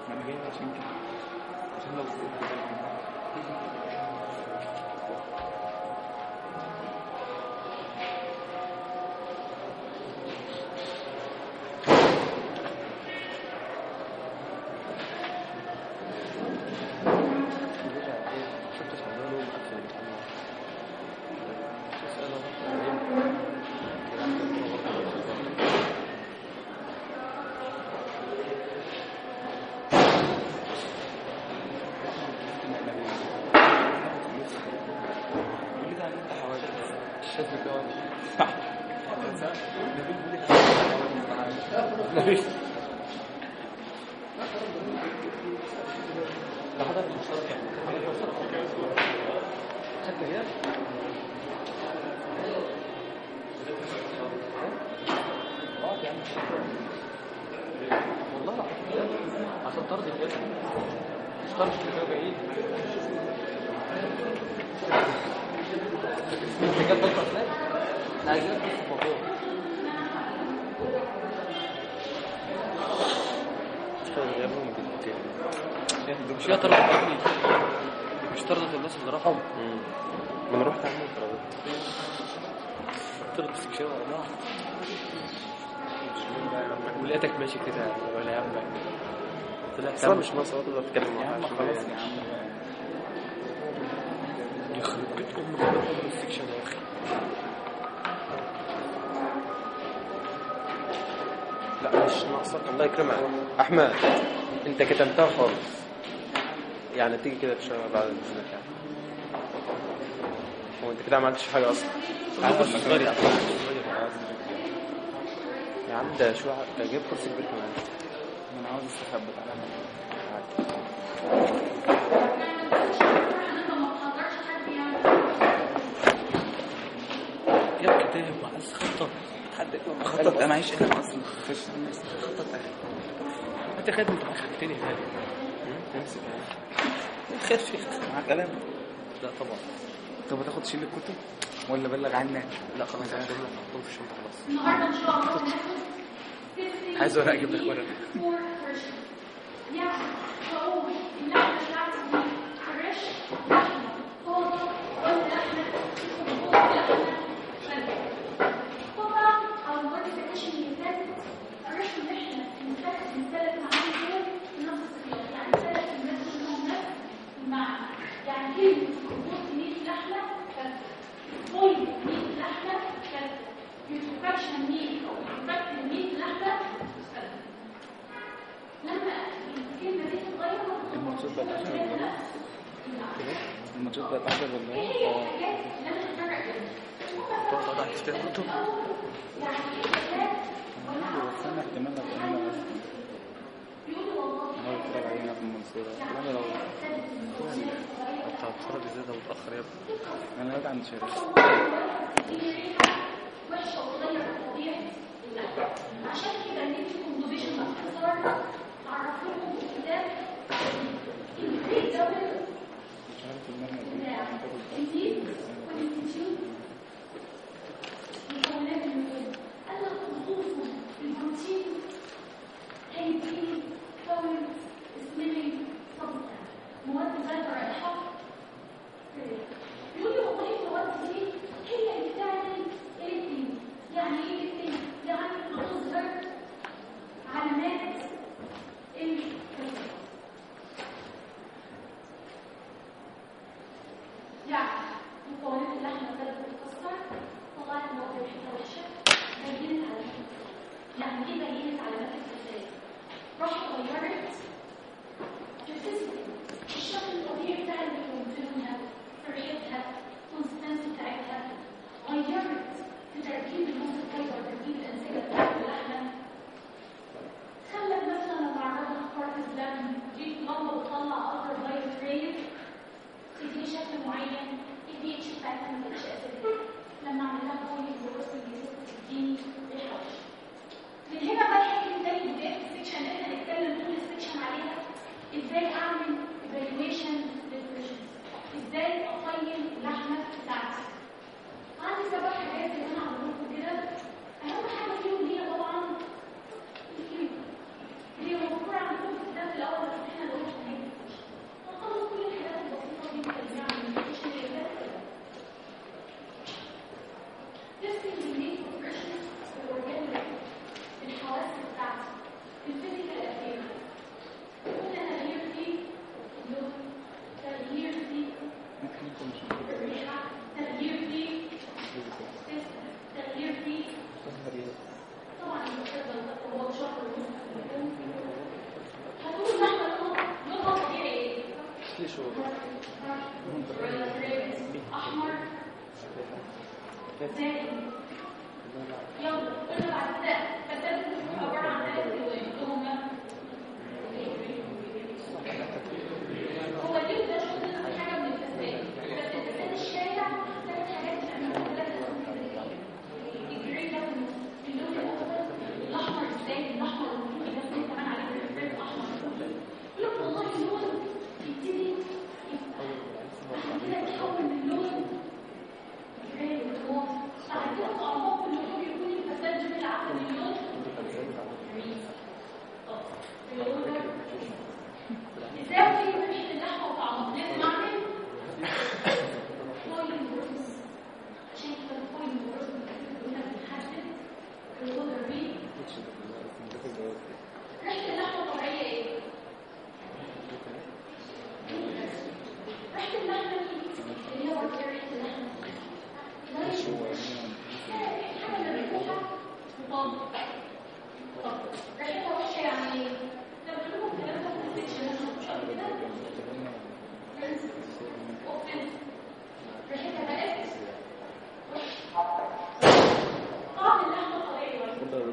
ما انا جاي عشان كده عشان لو والله العظيم عشان طرد الاسم مش طرد كده بعيد انت جاب بطل ازاي؟ احنا عايزينك بس في الموضوع مش هي طردت ابني مش طردت الناس اللي راحوا ما انا رحت اعمل طردت طردت استكشاف والله ولقيتك ماشي كده ولا يهمك طلعت اصلا مش ناقص تقدر تتكلم يا معاها عم شوية خلاص يعني. يا عم يخرب بيت امك انا طردت استكشاف يا اخي لا مش ناقصك الله يكرمك احمد انت كتمتها خالص يعني تيجي كده تشتغل بعد اذنك يعني هو انت كده ما عملتش حاجه اصلا انا كنت صغير يا عم يا عم ده شو ع- ده جايب كرسي كبير كمان انا عاوز استخبى تعالى يا كتاب عايز خطط تحدد خطط انا عايش هنا اصلا مفيش خطط انت خدت انت خدتني هنا امسك خاف معاك قلم لا طبعا طب هتاخد شيل الكتب ولا بلغ عنك لا خلاص هحطهم لك هحطهم في الشنطه خلاص النهارده ان شاء الله هناخد عايز ورقه اجيب لك ورقه فور فريش يعني بقول اللحمه بتاعتي دي فريش لحمه طازه ولا لحمه طبعا او الموديفيكيشن اللي فاتت الريش اللي احنا بنثبت بنثبت معاهم دول بنفس الطريقه يعني ثلاث الناس كلهم نفس المعنى يعني كلمه كومبوست ميت لحمه كذا بوينت ميت لحمه كذا يوتروفاكشن ميت او يوتروفاكشن ميت لحمه كذا لما الكلمه دي تتغير الماتشات بقت 10 دولار الماتشات بقت 10 دولار ايه هي الحاجات اللي انا هفرق بينهم تقعد تقعد تشتري كتب يعني ايه حاجات بس انا احتمال ابقى هنا اصلا انا بتفرج علينا في المنصورة انا لو انت هتتفرج ازاي ده متاخر يا ابني انا راجع عند شارع وحشه وتغير الطبيعي عشان كده ندي كومبوزيشن باختصار اعرف لكم الكتاب البريك داون مش عارف المنهج ايه هناخد الجديد والانستيتيوت مكونات المهم انا خصوصا البروتين هيديني كون سميلينج سبستانس مواد ذات رائحه يقول لي والله المواد دي هي اللي بتعمل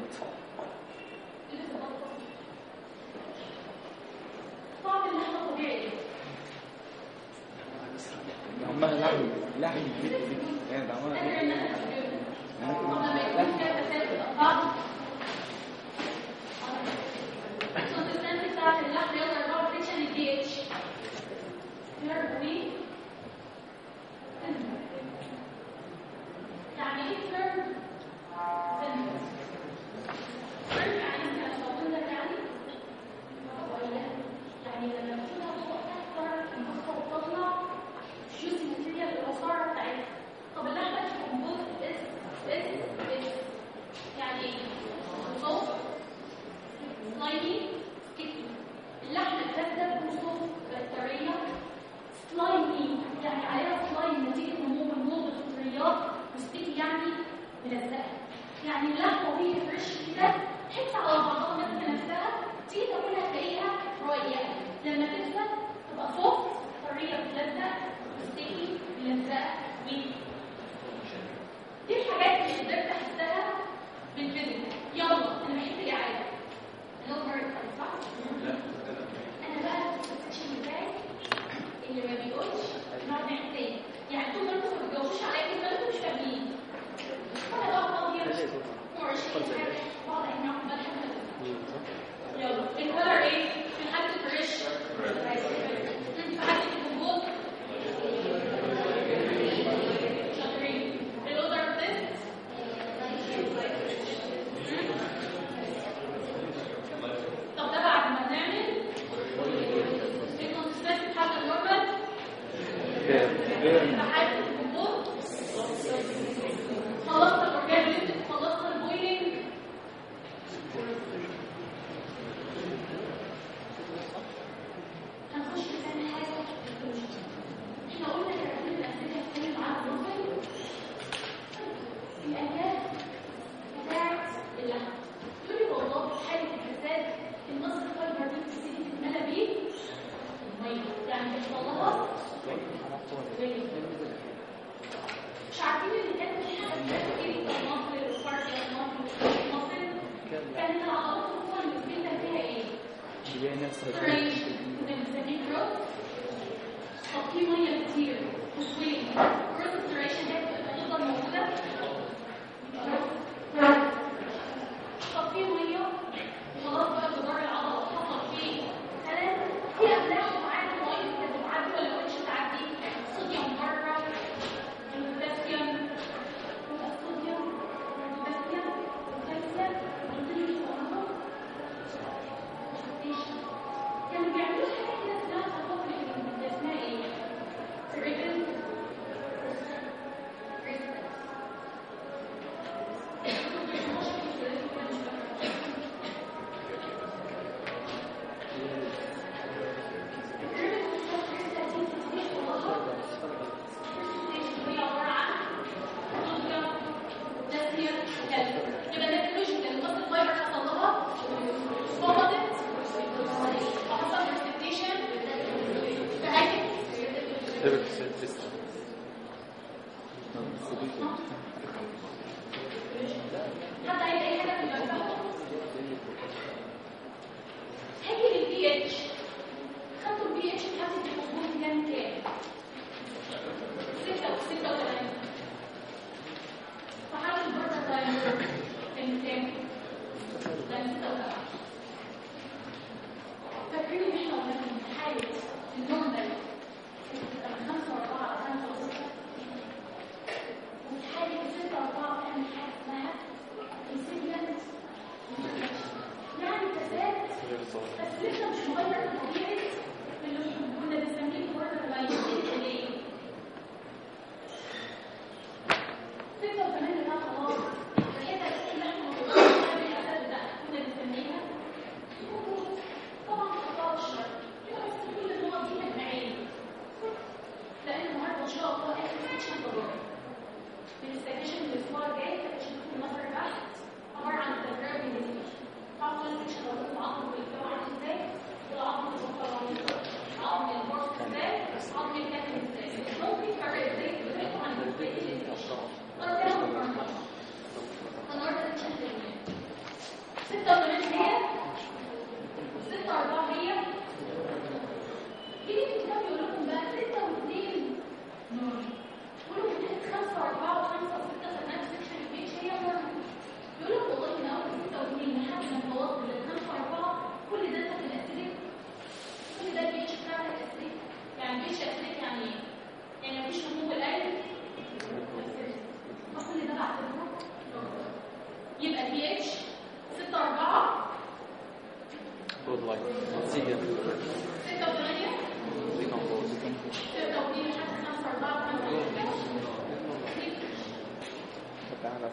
طعم اللحمة طبيعي هم لحم لحم يعني ده عمال أنا لما يكون فيها فساد في الأطعام الكونسستنسي بتاعت اللحم يقدر يروح سكشن الدي اتش نيرف يعني ايه نيرف نيرف يعني احنا بقول لك يعني ولا يعني لما كنا فوق تحت المصفى وتطلع جوزي ماتيريال العصارة بتاعتها طب اللحمة الكمبوز اس اس اس يعني ايه؟ صوت سلايمي ستيكي اللحمة الجافة تكون صوت بكتيريا سلايمي يعني عليها سلايم نتيجة نمو الموضة الفطريات وستيكي يعني ملزقة يعني اللحمة وهي فريش كده تحس على بعضها ماسكة نفسها تيجي تاكلها تلاقيها رقيقة لما تكسر تبقى صوت طرية ملزقة ستيكي ملزقة ويك دي الحاجات اللي قدرت احسها بالفيزيك يلا انا بحس جعانه لو مرة صح؟ انا بقى في السكشن بتاعي اللي ما بيقولش نقعد نعمل تاني يعني طول ما انتوا ما بتجاوبوش عليا طول ما انتوا مش فاهمين انا بقى فاضيه 22 حاجه بقعد احنا بضحك يلا الكلر ايه؟ في حاجه الفريش في حاجه الكمبوز شاطرين الاوردر تيست طب ده بعد ما نعمل الكونسيستنسي بتاعت النورمال حاجه الكمبوز خلصت الاورجانيك خلصت البويلنج هنخش في ثاني حاجه احنا قلنا ترتيب الاسئله هتكلم عن النورمال الأنجاز بتاعت اللحم تقولي والله حالة الفساد النص الفايبر دي بتبتدي تتملى بيه مية يعني بيحصل لها زي- مش عارفين ان كانت في حاجة اسمها ايه المصري والفرق المصري المصري كانت العضلات الأخرى اللي بتبين فيها ايه؟ اللي هي نفس ريش كنا بنسميه جروث طب في ميه كتير وسويل جروث الديوريشن دي بتفضل موجوده طب في ميه خلاص بقى جدار العضله حصل فيه كلام في املاح معاك ميه كانت بتعدي ولا ما كانتش تعدي صوديوم بره البوتاسيوم الصوديوم البوتاسيوم الكالسيوم الكالسيوم كانوا بيعملوا حاجه كده اسمها تطبيق اسمها ايه؟ ريجن يبقى ده اللوجيك اللي المصل فايبر حصل لها فقدت وحصل برستيشن فهيك حد عايز اي حاجه في الموضوع هاجي للبي اتش خدتوا البي اتش بتاعت الهرمون كام كام؟ ستة وستة وثمانية فحالة البرد كان كان كام؟ كان ستة وسبعة فاكرين ان احنا قلنا ان حالة النورمال بتبقى من خمسة وأربعة أو خمسة وستة وفي حالة ستة وأربعة بتعمل حاجة اسمها انسيبيانت يعني فساد بس لسه مش مغير طبيعة اللي كنا بنسميه بوردر لاين ليه؟ ستة وثمانية ده خلاص ريحتها كده احنا ما كناش بنعمل الأسد ده كنا بنسميها ستة وثمانية هي ستة أربعة هي يجي في الكتاب يقول لكم بقى ستة واثنين نور يقولوا من ناحية خمسة وأربعة وخمسة وستة ثمانية سكشن البيتش هي نور يقول لك والله من أول ستة واثنين لحد ما توصل لخمسة وأربعة كل ده أنت في الأسيليك كل ده البيتش بتاعك الأسيليك يعني بيتش أسيليك يعني إيه؟ يعني مفيش نمو القلب كل ده بعتبره يبقى البي اتش 6 4 جود لاين سيجن 6 8 6 2 لحد 5 4 5 تعالى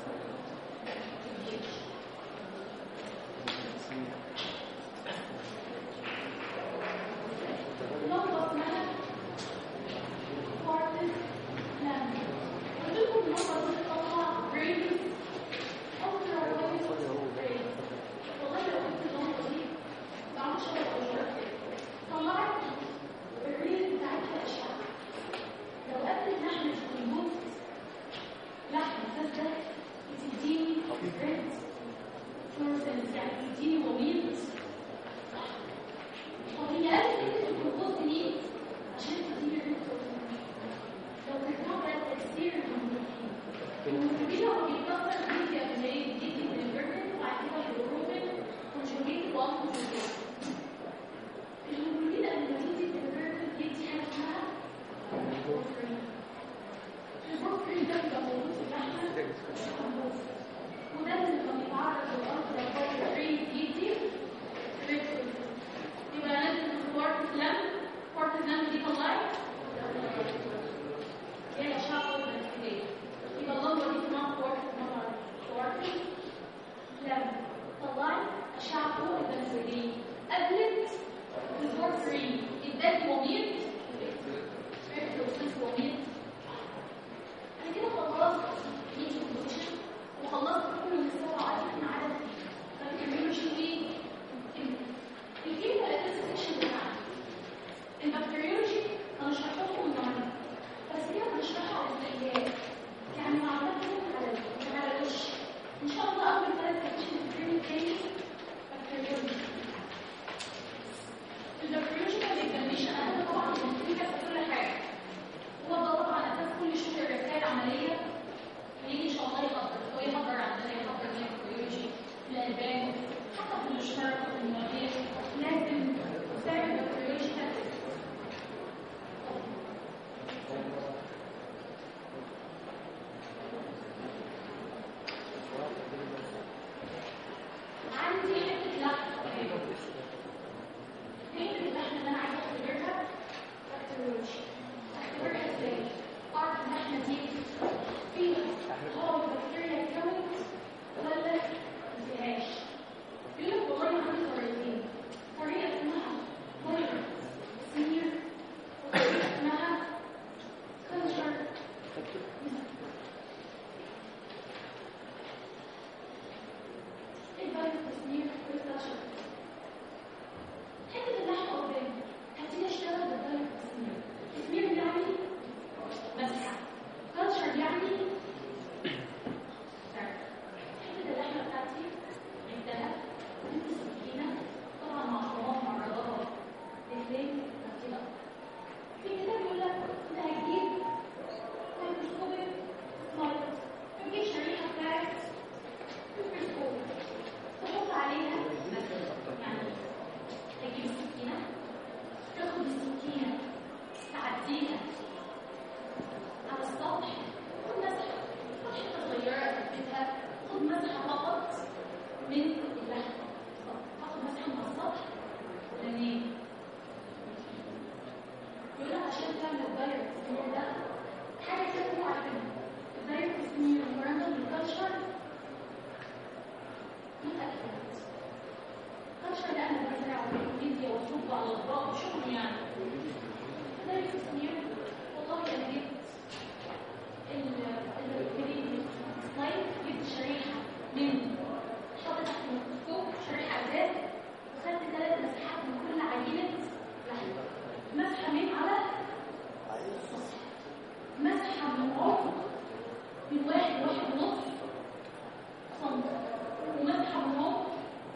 نقطة اسمها كوارتز لام قلت لكم النقطة دي بتطلع بريدز أكتر وايز بريدز والله لو قلت النقطة دي ما عملش ولا طلعت الريد بتاعتها أشعة لو قبل اللحم في البوت لحم فاسدة بتديني ريد فلورسنس يعني بتديني وميض طب هي قالت كلمة الجلوكوز دي عشان تديني ريد فلورسنس لو كانت ده تأثير الهرمونين الهرمونين هو بيتكسر جزء من ايه؟ جزء من البرجر وبعد كده الهرمون كونجوجيت وان كونجوجيت الهرمونين قبل ما تدي البرجر بيدي حاجة اسمها البورفرين البورفرين ده بيبقى موجود في اللحمة وده اللي لما بيتعرض للأرض البورفرين بيدي ريد يبقى لازم الكوارتز لام كوارتز لام دي طلعت هي الأشعة البنفسجية يبقى اللمبة دي اسمها كوارتز نمبر كوارتز لام طلعت أشعة فوق البنفسجية قبلت البورفرين اداك وميض ريفلوكسنس وميض انا كده خلصت ميديا كونديشن وخلصت كل مستوى عدد عدد فبتعملوا شيء ايه؟ الكيمياء الاساس سيكشن بتاعنا البكتيريولوجي انا شرحت لكم النهارده بس هي بنشرحها على الزيات يعني معلومات على على الوش ان شاء الله اول ثلاث سيكشن في الترم الثاني بكتيريولوجي البكتيريولوجيكال اكزامينشن انا طبعا بنتيجه في كل حاجه هو ده طبعا اساس كل شغل الرسائل العمليه هيجي ان شاء الله يقدر هو يقدر عندنا يقدر من البكتيريولوجي الالبان حتى في الاشتراك في المواضيع لازم تعمل بكتيريولوجيكال عندي حته لحمه حته اللحمه اللي انا عايزه اختبرها بكتيريولوجي اختبرها ازاي؟ اعرف اللحمه دي فيها هو البكتيريا اتكونت ولا ما فيهاش؟ يقول لك والله عندي طريقتين طريقه اسمها فاير سينيور وطريقه اسمها كلتشر ايه الفاير سينيور والكلتشر حته اللحمه قدامي هبتدي اشتغل بالفاير سينيور سينيور يعني مسحه كلتشر يعني حته اللحمه بتاعتي عدها انت سكينه طبعا مع حمام مع رضاها رجلين كده في كتاب يقول لك انت هتجيب مايكروسكوبيك سلايد تجيب شريحه بتاعت ميكروسكوب تحط عليها مثلا يعني تجيب السكينه تاخد السكينه تعديها على السطح خد مسحه خد حته صغيره تثبتها خد مسحه فقط من اللحم هاخد مسحه من السطح لمين يقول لك عشان تعمل الدايركت سمير ده حاجه كده انتوا عارفينها الدايركت سمير المراندوم الكالتشر متاكد الكالتشر ده انا بزرعه بالانجليزي واصبه على الاطباق وشغل يعني الدايركت سمير والله انا جبت السلايد جبت شريحه من حط تحت الميكروسكوب شريحه ازاز وخدت ثلاث مسحات من كل عينه لحم مسحه من على السطح مسحه من عمق من واحد واحد ونص سم ومسحه من عمق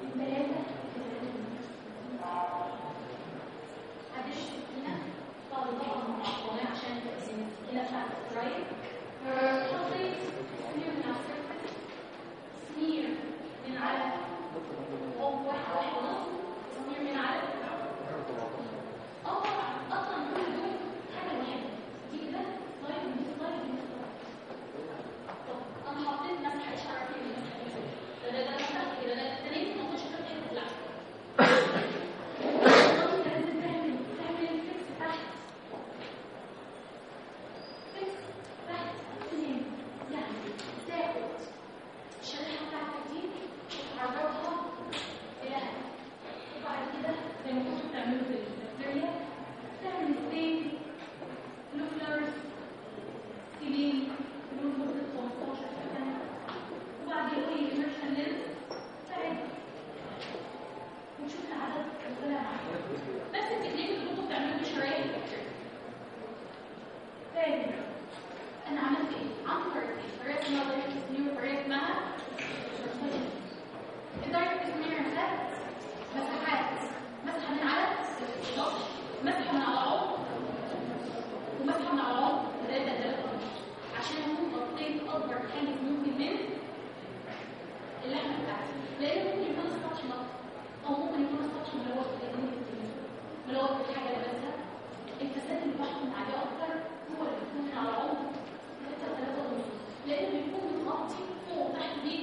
السطح نقي او ممكن يكون السطح ملوث لان ملوث بالحاجه اللي لابسها الفساد اللي بحكم عليه اكتر هو اللي بيكون على عمق 6 3 ونص لان بيكون متغطي فوق وتحت بيه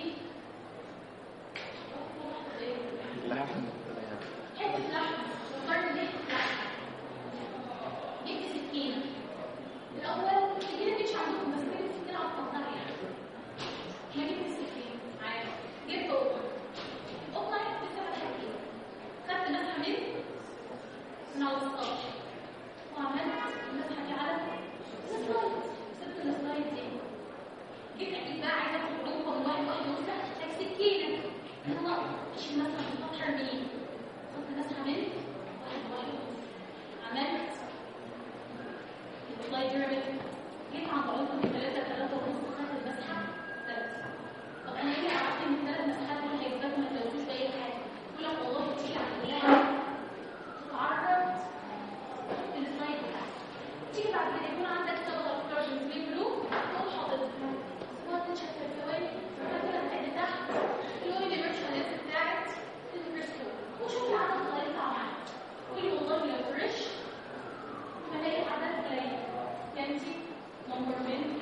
اللحم حته لحم وقرن ليه لحم جبت سكينه الاول السكينه دي مش عندكم بس جبت سكينه على القطاع يعني ما جبت السكينه عادي جبت قطه قطه جبت سبع حاجات خدت مسحه من من على السطح وعملت المسحه دي على السلايد سبت السلايد دي جيت اكيد بقى عايزه اخد لكم واحد واحد وسط سكينه انا اشيل مثلا في السطح ارميه خدت مسحه من واحد واحد ونص عملت السلايد رمت جيت عند عنق ثلاثة ثلاثة ونص خدت المسحة ثلاثة طب انا ايه عرفت ان الثلاث مسحات دول هيثبتوا ما تلوثوش بأي حاجة يقول لك والله تيجي عند الله تتعرض السلايد بتاعك تيجي بعد كده يكون عندك صبغة فرجن في بلو تقوم حاططها اسمها تنشف في الثواني مثلا تحت تحت اللون الريشناليست بتاعت الميكروسكوب وشوف العدد اللي هيطلع معاك قولي والله لو فريش هلاقي عدد قليل كانتي نمبر من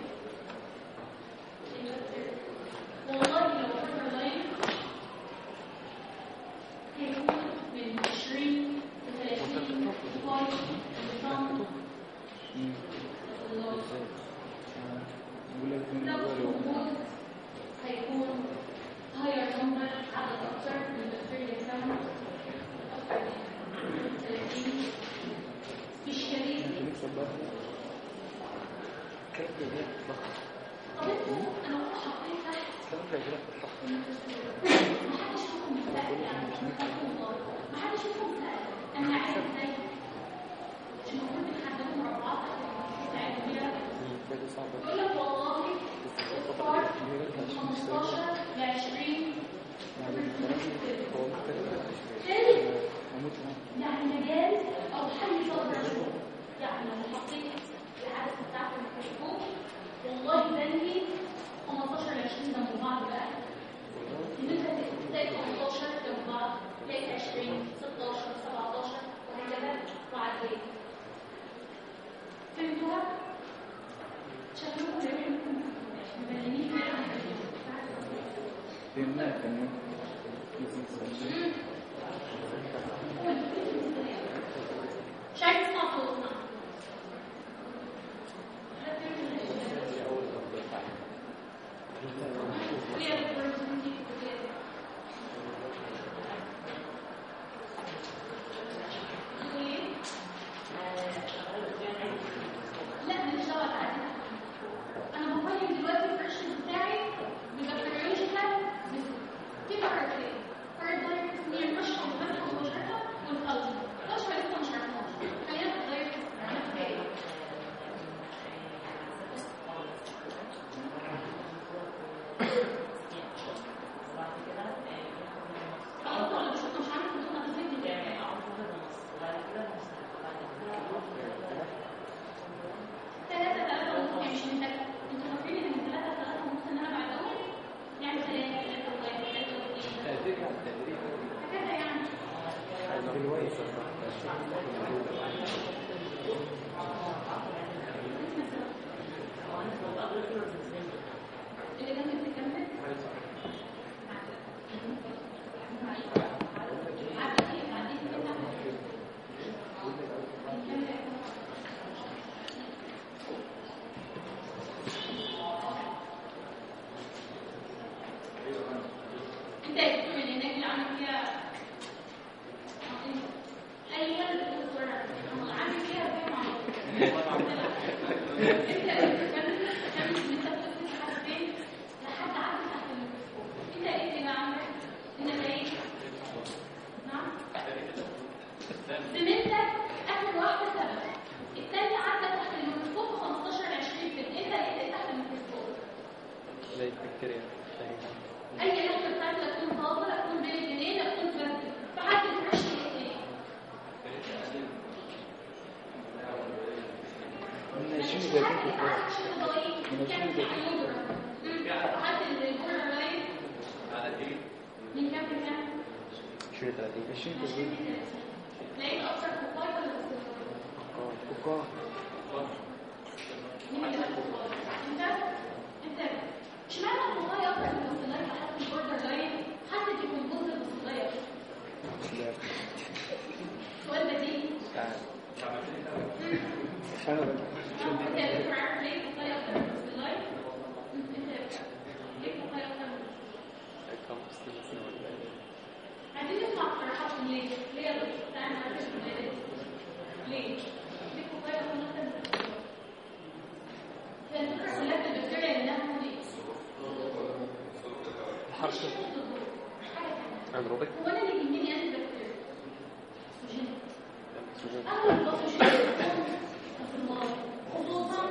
والله لو فرق لاين هيكون من 20 ل 30 بوينت بالظبط بقول لك من لو الأول موجود هيكون higher number عدد أكتر من bacteria count أكتر من 30 مش كبير نكسب بقى كيف يجيلك الضغط؟ طب انتوا انا كنت حاطين تحت كيف يجيلك الضغط؟ محدش فيكم سأل يعني استغفر الله محدش فيكم سأل انا عارف ازاي مش المفروض بتحددوا مربعات تساعدوا بيها ده صعب يقول لك والله اختار من 15 ل 20 هو مختلف تاني هموت معاك يعني مجال او حل صدر شغل يعني لو حطيت العدد بتاعت الميكروسكوب والله زي 15 ل 20 جنب بعض بقى ان انت تلاقي 15 جنب بعض تلاقي 20 16 17 وهكذا وعدين فهمتوها؟ شكلكم جميل مبينين فعلا فهمناها كمان لذيذ. شايف اسمع صوتنا لا مش دعوه تعدي انا بقيم دلوقتي الفرشن بتاعي ببكتيريولوجيكال ميثود في فرقتين فرق دايركت هي النشره والفتحه المباشره والخلط نشره لسه مش عارفهاش خلينا في الدايركت خلاص ولا مش مش عارف تكون هتفيدني ازاي ثلاثة ثلاثة ونص يعني مش من ثلاثة انتوا فاكرين ان من ثلاثة ثلاثة ونص ان انا بعدهم يعني ثلاثة ثلاثة وواحد ثلاثة واثنين هكذا يعني اللي جنبك بتكمل عدي عدي كده انت يا دكتور اللي هناك اللي عامل فيها اي حد دكتور انا عامل فيها فيها انت كان كان انت بتفتح حد فين لحد عدى تحت الميكروسكوب انت ايه اللي عامل انت ايه نعم زميلتك اخر واحده سبب الثانيه عدت تحت الميكروسكوب 15 ل 20 فت انت ايه تحت الميكروسكوب زي البكتيريا اي لحظه بتاعتك تكون طازه تكون بين الجنين تكون فرد فحد الفرش الاثنين من مش 20 ل 30 في الفرق. حد شيء ضعيف كان في حد الجورة لاين من كام لكام 20 30 20 تسجيل لقيت اكتر كوكاي ولا كوكا مين اللي قال كوكاي؟ انت انت اشمعنى الكوكاي اكتر من البصلايه لحد البوردر لاين حد يكون جزء البصلايه السؤال بديهي انا بقى انت يا دكتور عارف ليه الكوكاي اكتر من البصلايه؟ انت ليه الكوكاي اكتر من عايزين نسمع اقتراحات ليه؟ ليه يا دكتور؟ تعالى نعرف ليه؟ ليه؟ ليه الكوكاي اكتر من البصلايه؟ هي الفكره كلها في البكتيريا انها مضيئه الحركة انروبيك هو انا اللي يهمني انتي بكتيريا اول بص شيء في الماضي خصوصا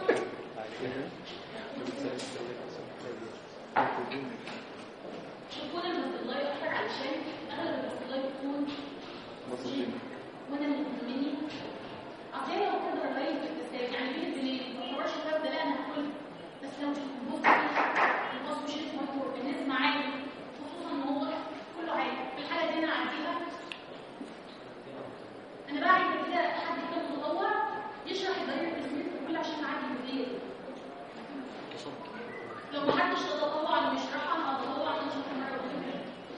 تكون البصلايه اكتر علشان اغلب البصلايه بتكون بسيطين وانا اللي يهمني اصل هي لو تقدر الاقي في التساوي يعني بين البنين ما تعتبرش كده لا انا هاكل بس لو مش بص البص مش اسمه مكروه بالنسبه عادي خصوصا ان هو كله عادي في الحاله دي انا هعديها انا بقى عايزه كده حد يكون متطوع يشرح الدايره التسميه كل عشان اعدي الجزئيه دي لو ما حدش تتطوع انه يشرحها انا هتطوع عشان اشرحها مره واحده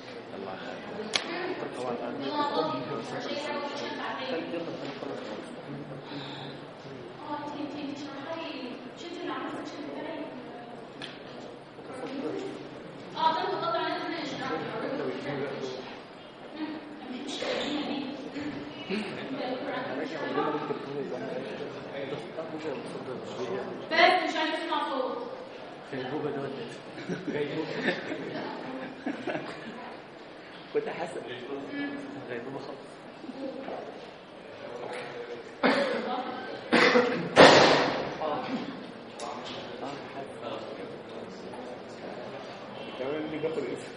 طبعا طبعا شيء حاجه مش هينفع تاني اه انت انت انت شرحتي مش انت اللي عملتي السكشن بتاعي اه ده طبعا لازم نشرح مش دي بس مش عايز اسمع صوت كنت حاسس غيبوبة خالص كمان اللي باخد اسم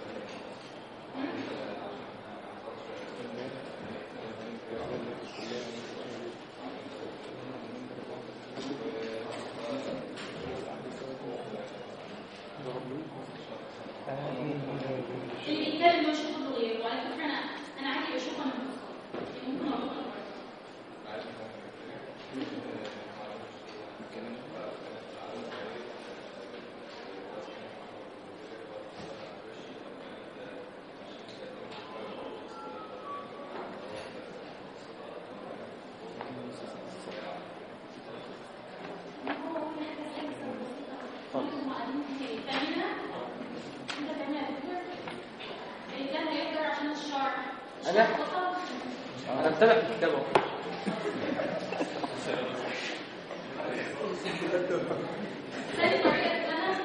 اللي بيتكلم ويشوف الغير وعلى فكره انا انا عادي بشوفها من الفصل ممكن اقولها انا انا متابع في الكتاب اهو ثاني طريقة أنا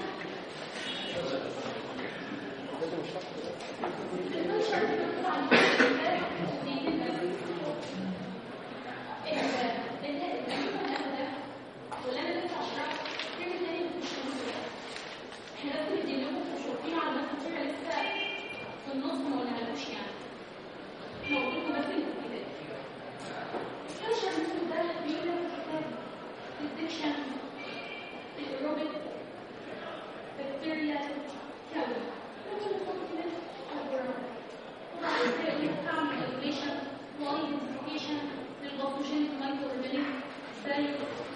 احنا لازم ندي لكم شوفين على ناس كتير لسه في النص ما قلناهالوش يعني احنا قلت لكم بس الكتاب الكالتشر مثل ده بيقول لك الكتاب الديكشن الروبوت بكتيريا كون ممكن تحط كده أكبر طبعا ازاي تعمل ايزوليشن وايدنتيفيكيشن للباثوجينيك مايكرو اورجانيزم زي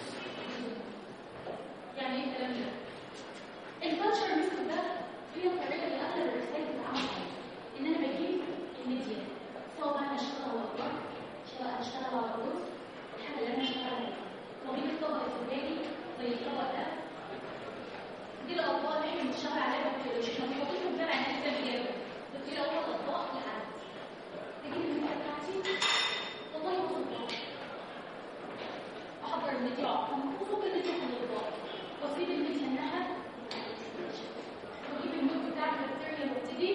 يعني ايه الكلام ده؟ الكالتشر ميثود ده هي الطريقه اللي اغلب الرسائل بتتعامل فيها ان انا بجيب الميديا سواء بقى انا اشتغل على الارض سواء اشتغل على الرز الحاجه اللي انا اشتغل عليها لو جيت الطبق الفلاني زي الطبق ده دي الاطباق اللي احنا بنشتغل عليها بكتيريولوجي احنا مش حاطين في بالنا ان ده بجد بس دي اول اطباق لحد تجيب الميديا بتاعتي والله بص احضر الميديا وصب الميديا في الاطباق واسيب الميديا انها واجيب الميديا بتاع البكتيريا وابتدي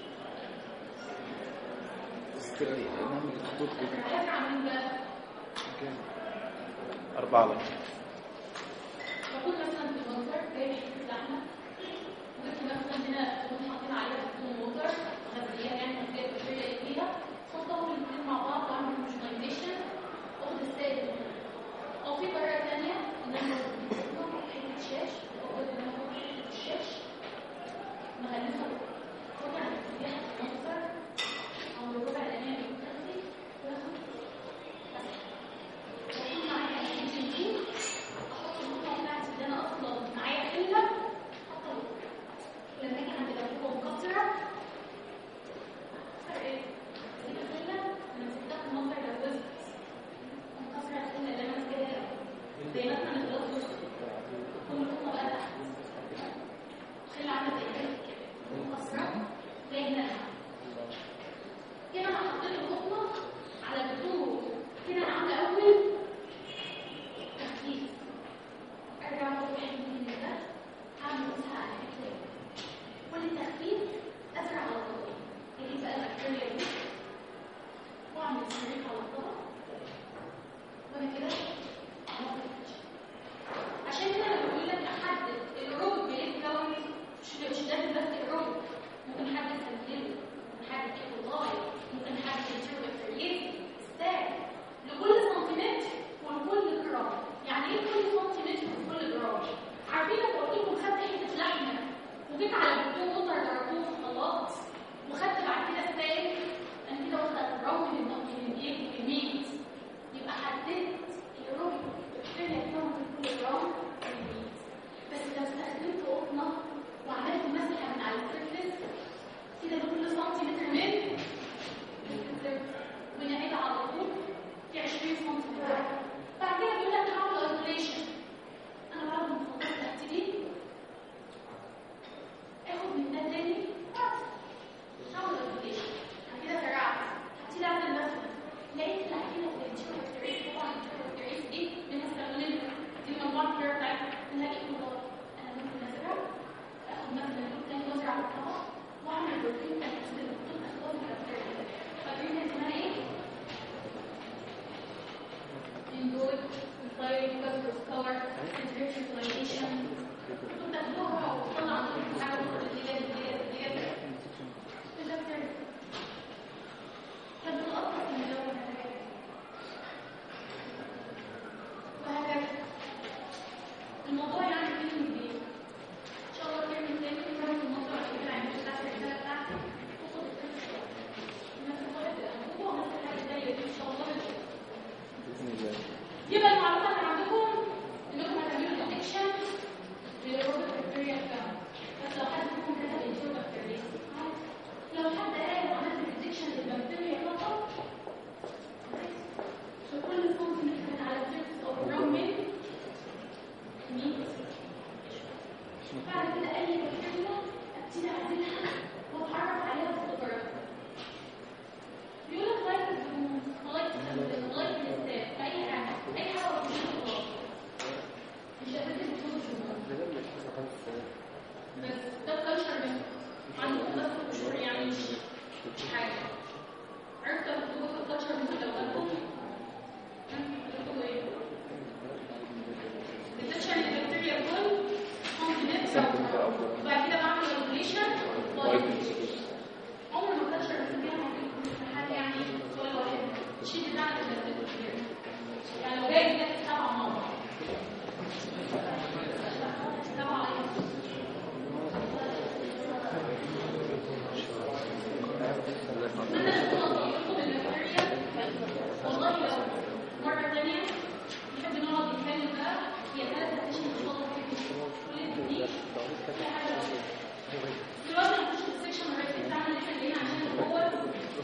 استري نعمل خطوط كده احب اعمل بقى كام أربعة لك بكون مثلا في المنظر جاي حته لحمه وجبت مثلا هنا تكون حاطين عليها بتكون موتر غذائيه يعني غذائيه بكتيريا فيها حطهم الاثنين مع بعض واعمل هوموجينايزيشن واخد السائل من هنا. او في طريقه ثانيه ان انا باخد حته شاش باخد ان انا باخد حته الشاش مغلفه قطع تسبيحه في المنظر او ربع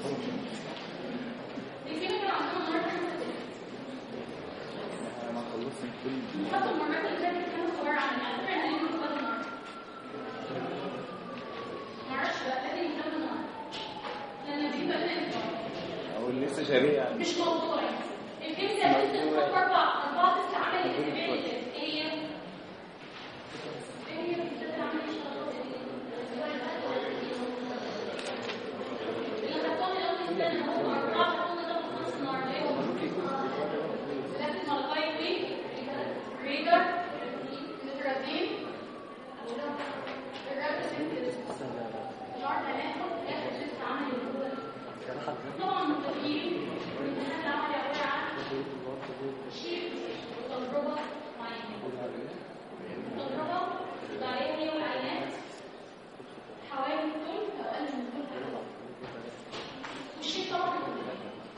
الكيمياء كان عندنا النهارده خمسة تيست. انا خلصت كل حتى المرات اللي فاتت كانوا صغيرة عن على فكرة احنا ليه بنختار النهارده؟ معرفش بقى لازم يكمل النهارده. لأن بيبقى لنا او لسه شاريها مش موضوع الكيمياء لازم تكون أربع أربعة تست عملي الأسبوع اللي فات. إيه هي؟ إيه هي التست عملي الشهر اللي خدتهم الأول السنة هم أربعة خدتهم ده في نص النهارده إيه هم؟ لازم مالقاي وي ريجر مترابين النهارده هناخد آخر تست عملي الأول. طبعا متفقين الامتحان العملي عبارة عن شيء وتجربة معينة التجربة الدعائية هي والعينات حوالي الثلث أو أقل من الثلث والشيء طبعا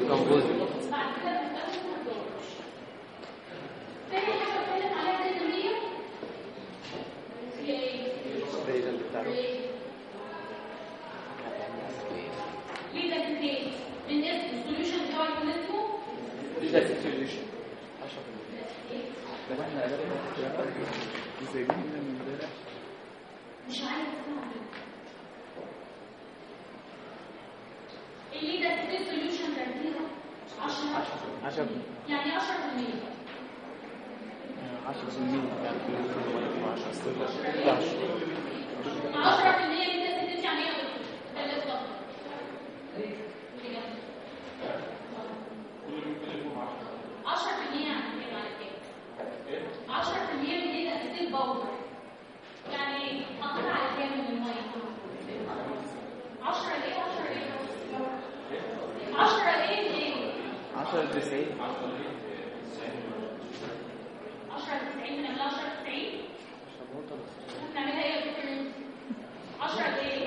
تنبوذي بعد كده بنستخدم الدورش تاني حاجة اتكلم عليها دي اللي هي هي ايه؟ زي ده اللي بتاع ده. ليه ده كتير؟ من اسم السوليوشن بتاعه يكون اسمه طب احنا قلبنا ازاي دي من امبارح مش عايز اسمع اللي ده كتير سوليوشن ترتيبه 10 10 يعني 10% 10% يعني كل 10 10% اللي ده كتير يعني ايه يا دكتور؟ ده اللي اتفضل عشرة في المية يعني ايه بعد كده؟ عشرة في المية من ايه ده ستيل باودر يعني ايه؟ حطيت على كام من المية؟ عشرة ليه؟ عشرة ليه؟ عشرة ليه ليه؟ 10 90 عشرة لتسعين بنعملها عشرة لتسعين؟ بنعملها ايه يا دكتور؟ عشرة ليه؟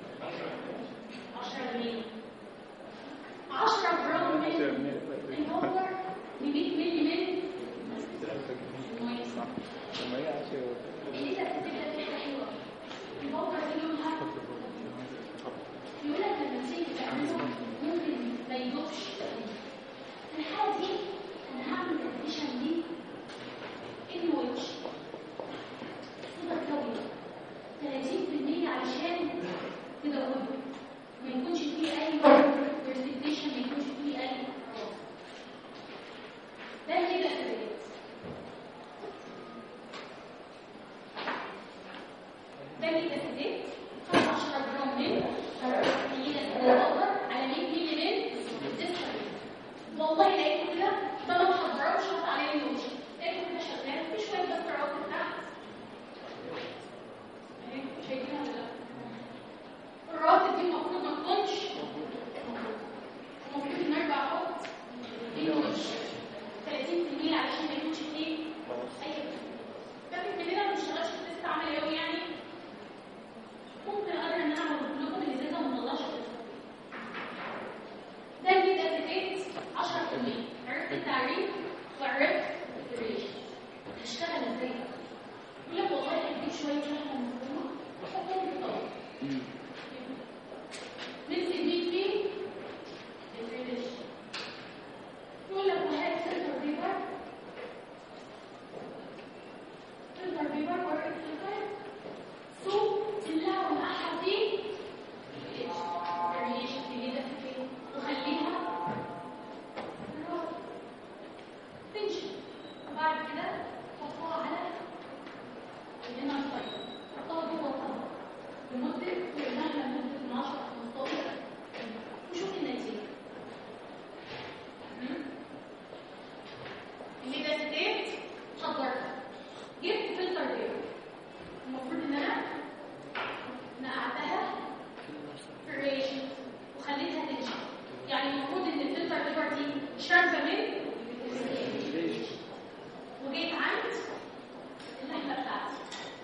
عشرة لمية عشرة جرام من الباودر ب 100 مللي من المية لما هي 10 اللي انت بتبدا فيها حلوه البوكر دي لونها يقول لك لما تيجي تعمله ممكن ما يدوبش في الحاله دي انا هعمل الاديشن دي ان ويتش صدر طويله 30% علشان تزوده ما يكونش فيه اي برزنتيشن ما يكونش فيه اي خلاص ده كده كده ده الاسيدات 15 جرام من مية بودر على 100 مللي من الديسكريت والله لقيته كده ده لو حضره مش هحط عليه نوش لقيته كده شغال في شويه بس تحت اهي شايفينها ولا لا الرواتب دي المفروض ما تكونش المفروض ان ارجع احط نوش 30% علشان ما يكونش فيه اي فاكر كلنا ما بنشتغلش في تيست عملي قوي يعني ممكن اقدر ان انا اعمل لكم الازازه وما اطلعش ده اللي ده اتيكيت 10% عرفت التعريف وعرفت الريش هشتغل ازاي يقول لك والله هديك شويه لحمه مفرومه وحطهم في الطبق ننزل بيه فيه الريش يقول لك وهات سنتر بيبر سنتر بيبر ورقه الفلفل سوق تملاها ومعاها دي الريش اللي ده فيه وخليها تنشف وبعد كده حطها على هنا الطيب حطها جوه الطبق لمدة قلناها لمدة من 10 15 وشوف النتيجة مم؟ اللي ده ستيت حضرتها جبت فلتر بيض المفروض ان انا نقعتها في الريش وخليتها تنشف يعني المفروض ان الفلتر بيبر دي شاربه من وجيت عند اللحمه بتاعتي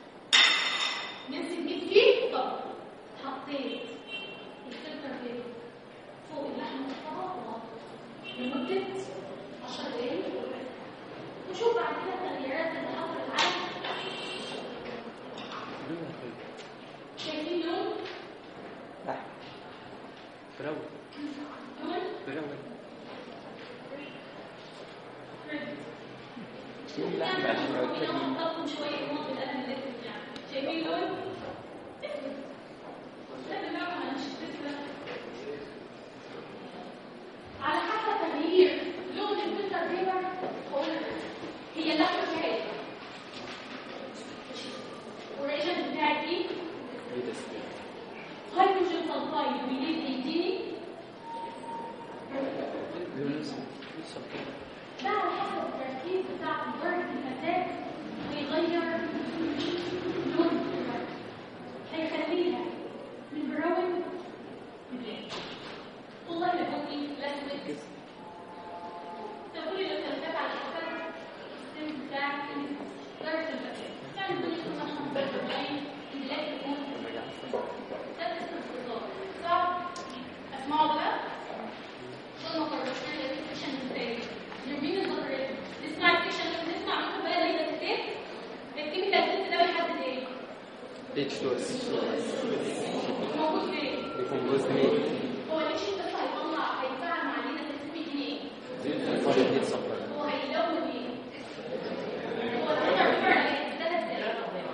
نمسك ميت فيه طب حطيت الفلتر بيبر فوق اللحمه في الطبق وغطيت لمده 10 دقايق وشوف بعد كده التغييرات اللي حصلت عندي شايفين لون براوي لون براوي شايفين شويه نقط القلم الاسود يعني شايفين لون لا بالمعنى انا مش فاكره على حسب تغيير لون الفلتر بيبر هقول لك هي اللحمه بتاعتي والريجنت بتاعتي ايه هيدروجين سلفايد بيليد يديني ده على حسب التركيب بتاع درجة الفتاة ويغير لون الفرق هيخليها من براون لبلاك والله لا بني لا اسود تقولي لو ترتب على حسب السن بتاع درجة الفتاة يعني بني يكون مثلا 45 البلاك يكون ده اسم الفضاء صح؟ اسمعوا بقى عشان ما قررتش H2S موجود فين؟ ديكومبوز مين هو ليش انت هيطلع هيتفاعل مع لينا تسمي ايه؟ فوسفيت صفر هو هيلون ايه؟ هو الفكرة الفرع اللي ده ازاي؟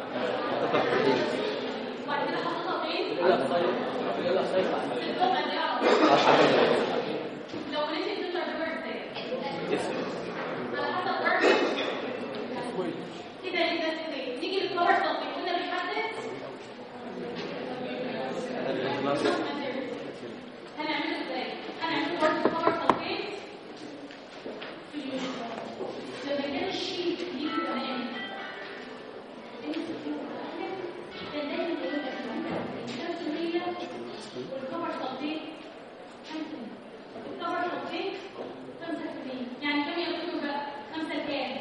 وبعد كده حطيتها فين؟ في الجمعة دي على طول. لو نسيت تطلع جمعة ازاي؟ على حسب برضه كده ليه ده ازاي؟ نيجي للكور تطبيق كنا بنحدد هنعمله ازاي؟ هنعمله برضه كور تطبيق لما كان الشيء يجي زمان كان دايما يقول لك الخمسة مية والكور تطبيق خمسة الكور تطبيق خمسة في المية يعني كم يكونوا بقى؟ خمسة كام؟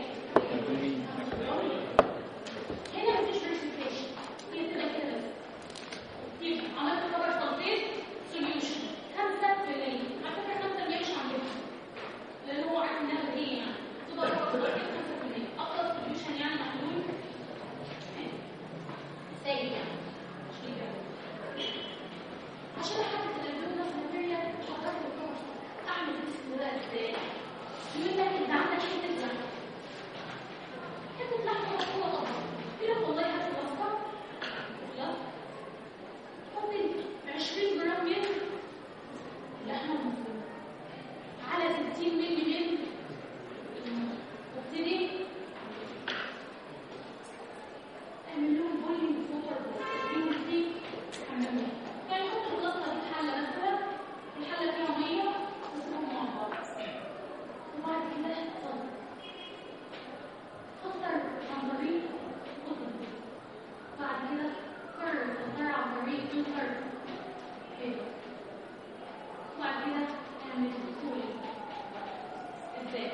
هنا مفيش verification هي كده كده يبقى عملت كور تطبيق solution خمسة في المية على فكرة خمسة مية مش عندنا لأن هو عارف إنها بديهية يعني تبقى كور تطبيق خمسة في المية أفضل solution يعني محلول سيء يعني مش كده عشان احدد الالوان ده ماتيريال حضرتك الكور اعمل اسم ده ازاي يقول لك انت عندك حته لحمه حته لحمه مفرومه طبعا يقول لك والله هات الوصفه لا حط 20 جرام من اللحمه المفرومه على 60 مللي من الماء. وابتدي اعمل لهم بولينج فوتر بولينج دي حمامات يعني حط الغطا في حله مثلا الحله فيها ميه واسيبهم مع بعض وبعد كده صدر خطر عن طريق قطن بعد كده كرر خطر عن طريق انتر كده وبعد كده اعمل كولينج ازاي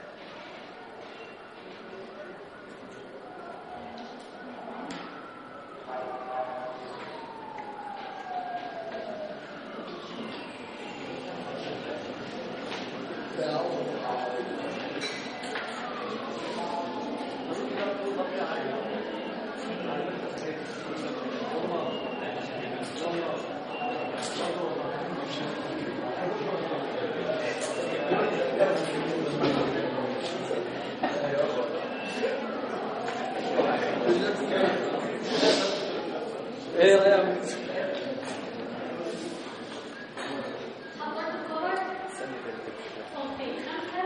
ايه رايك حضرت الكور صوتين خمسة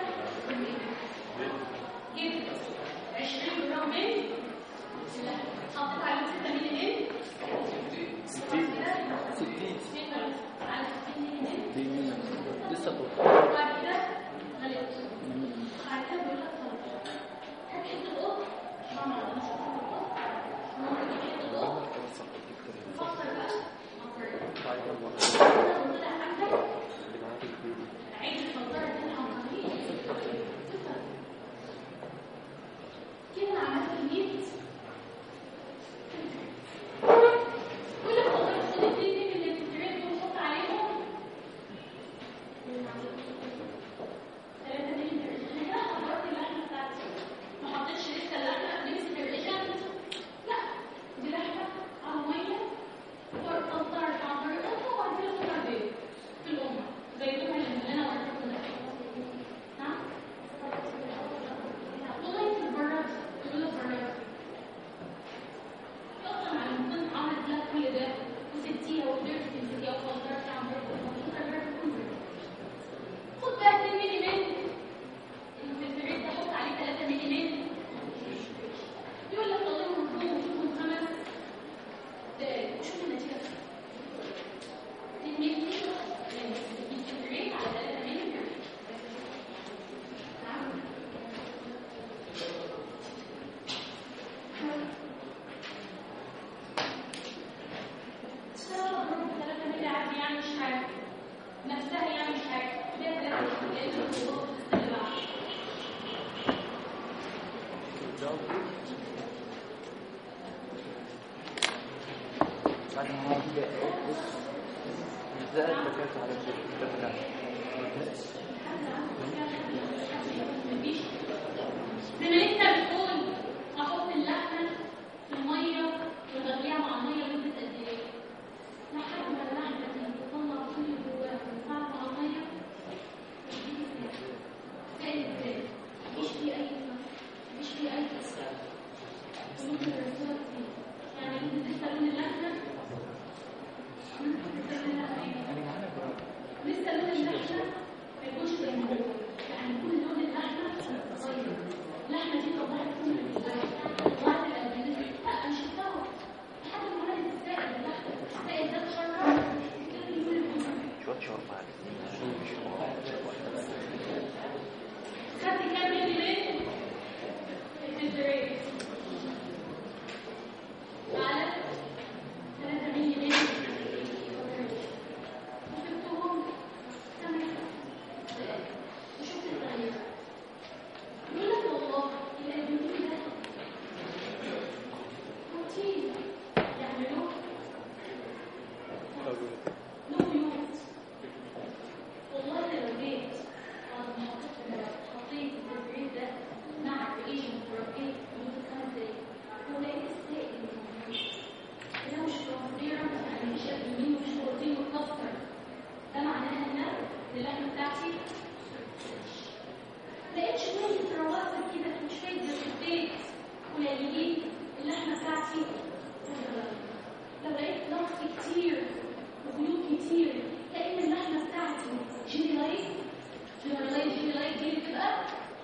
يعني ايه اللحمه بتاعتي لو لقيت ضغط كتير وخيوط كتير كأن اللحمه بتاعتي جيلي لايت جيلي لايت جيلي لايت دي بتبقى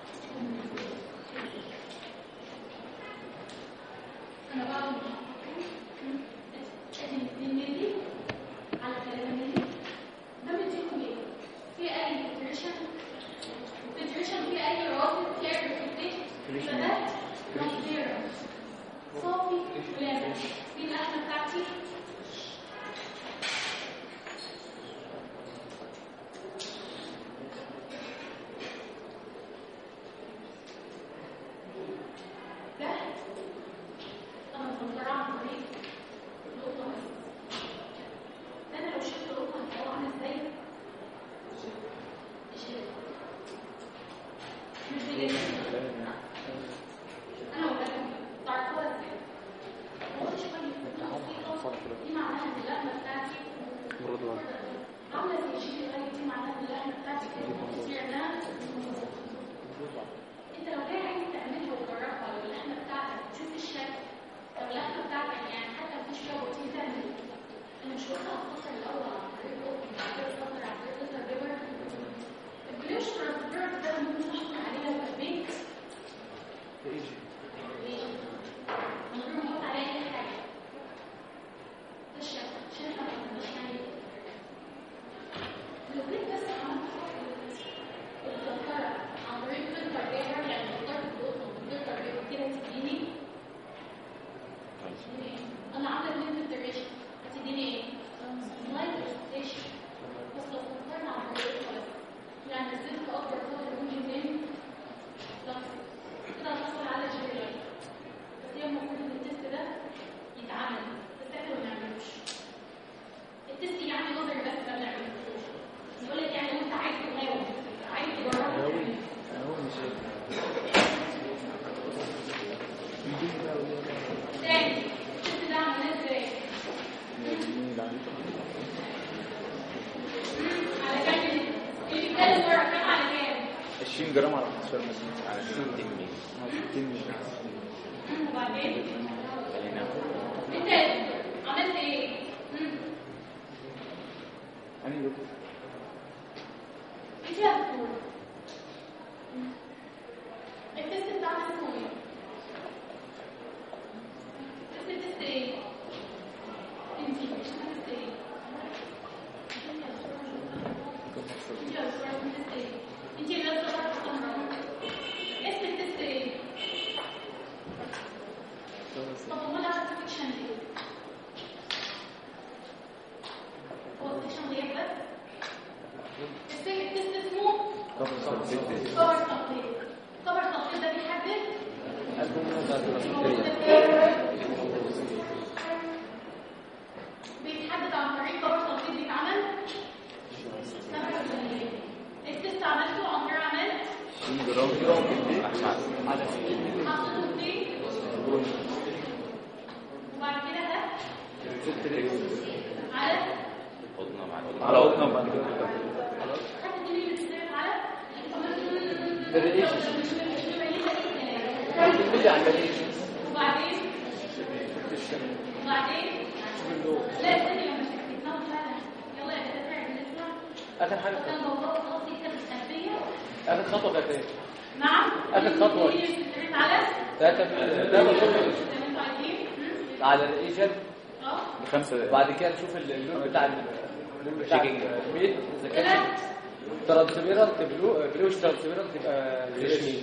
انا بعمل ادي 2 مللي على 3 مللي ده بيديكم ايه؟ في اي نيوتريشن نيوتريشن في اي روابط في اي بريسبكتيف يبقى ده نظيره صافي ولامس دي اللحمه بتاعتي ده انا مفكره عن طريق القطه بس ده انا لو شلت القطه هتبقى عامله ازاي؟ شيل. مش دي ليه؟ انا ولا تعرفوها ازاي؟ والله شويه بسيطه دي معناها ان اللحمه بتاعتي عامله زي شيء غالي دي معناها ان اللحمه بتاعتي كانت كتير انها انت لو جاي عايز تعملها وتجربها لو اللحمه بتاعتك تشوف الشكل لو اللحمه بتاعتك يعني حتى مفيش فيها بروتين تعمل انا مش واخده افكر الاول عن طريق القطن بعد كده افكر عن طريق الترجمه البلوش ترانسفيرت ده ممكن احكم عليها في البيت ليه؟ من غير ما احط عليها اي حاجه ده الشكل شايفه مش يعني لو جيت بس عملت الذكرة عن طريق فلتر جاهر يعني اخترت القطن فلتر جاهر كده تديني تديني ايه؟ انا عامله اتنين فلتريشن هتديني ايه؟ لايت برزنتيشن بس لو فكرنا عن طريق الفلتر يعني نزلت اكبر قدر ممكن من لحظة كده هنحصل على جيري لايت بس هي المفروض ان التست ده يتعمل بس احنا ما بنعملوش التست يعني نظري بس ما بنعملوش يقول لك يعني انت عايز تغاوي عايز تجربه تاني التست ده عملناه ازاي؟ على كام اللي بيتكلم ورا كام على كام 20 جرام على 15 مللي على 60 مللي 60 مللي وبعدين خلينا انت عملت ايه مم. انا دكتور ايه فيها دكتور التست بتاعنا اسمه ايه تست تست ايه انت مش تست ايه انت يا دكتور تست ايه انت اللي لابسه شرط حمراء اسم التست ايه طب امال عارفه السكشن ايه هو السكشن غياب بس السك- التست اسمه كفر تخطيط كفر تخطيط ده بيحدد بيتحدد عن طريق كفر تخطيط بيتعمل التست عملته عن طريق عملت 20 جرام على حطيته فيه وبعد كده ده على على قطنه وبعد كده حد تاني بيتصرف على بالريليشن. مش مش مبينة اللي عمليه وبعدين وبعدين لا استني لما شكلتناه فعلا يلا يا دكاتره بنسمع اخر حاجه كان موضوع خلاص كده بالخلفيه اخر خطوه كانت ايه؟ نعم آخر خطوة. مين اللي بيتصرف على ده كان ده بنحط زي ما انتوا عايزين م? على الايجاد اه بخمسه دقايق وبعد كده نشوف اللون بتاع ال- اللون بتاع شيكينج. الميت اذا كان ترانسفيرنت بلو بلوش ترانسفيرنت يبقى ريشمي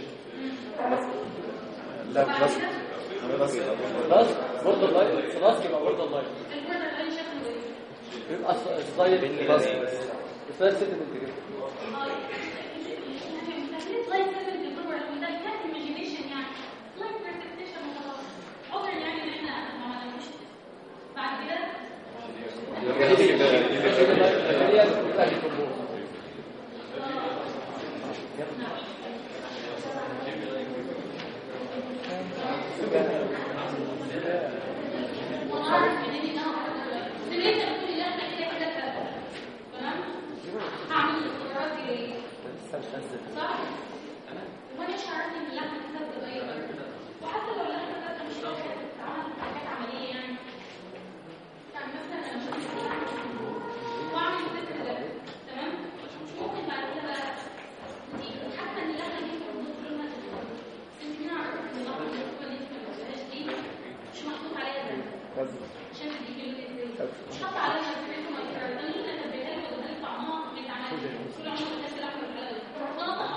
لا بس خلاص برضه اللايت خلاص يبقى برضه اللايت البوردر اللي شكله ايه يبقى سلايد خلاص سلايد ست كده بعد كده هي بتبقى ديكمبوز وانا اعرف ان انت انا بس ليه انت بتقولي لا احنا كده كده كده تمام هعمل الاختبارات دي ليه لسه مش نزل صح وانا مش عارفه ان اللحمه كده بتبقى ايه وحتى لو اللحمه كده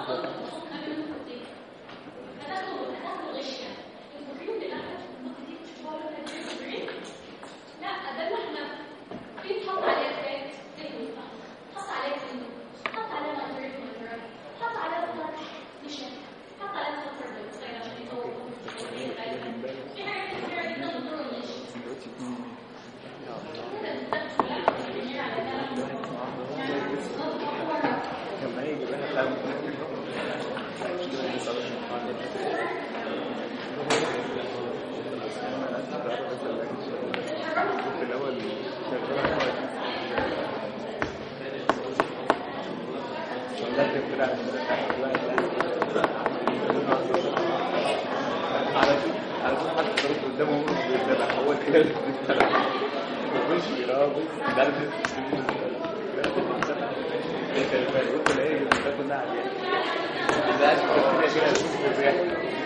لما يجي بقى خام في الأول شغلت كده على طول على طول حد ضرب قدامه هو بيتابع هو كده اللي بيتابع مش بيرابط درجة قلت له ايه بتاكل نعم لا كده كده اشوف الرياح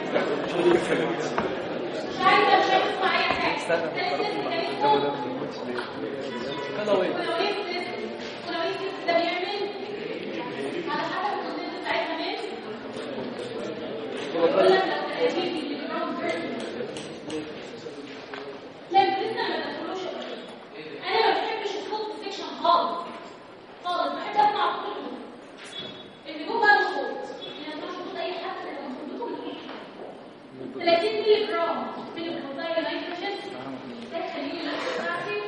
مش عايزه مش عايزه اسمع اي حاجه استنى في الطرف اللي قدامه ده ما بيموتش ليه كده وين ولو يكتب ولو يكتب ده بيعمل على حسب الكونتنت بتاعتها مين بقول لك لو تأتيني بالجراوند فيرجن لا لسه ما تدخلوش انا ما بحبش الخط سيكشن خالص خالص بحب اسمع الخطوط اللي جوه بقى الخط يعني ما خطوط اي حد لو خطوطه 30 مللي جرام من البروتين نيتروجين ده خليه النفس بتاعتي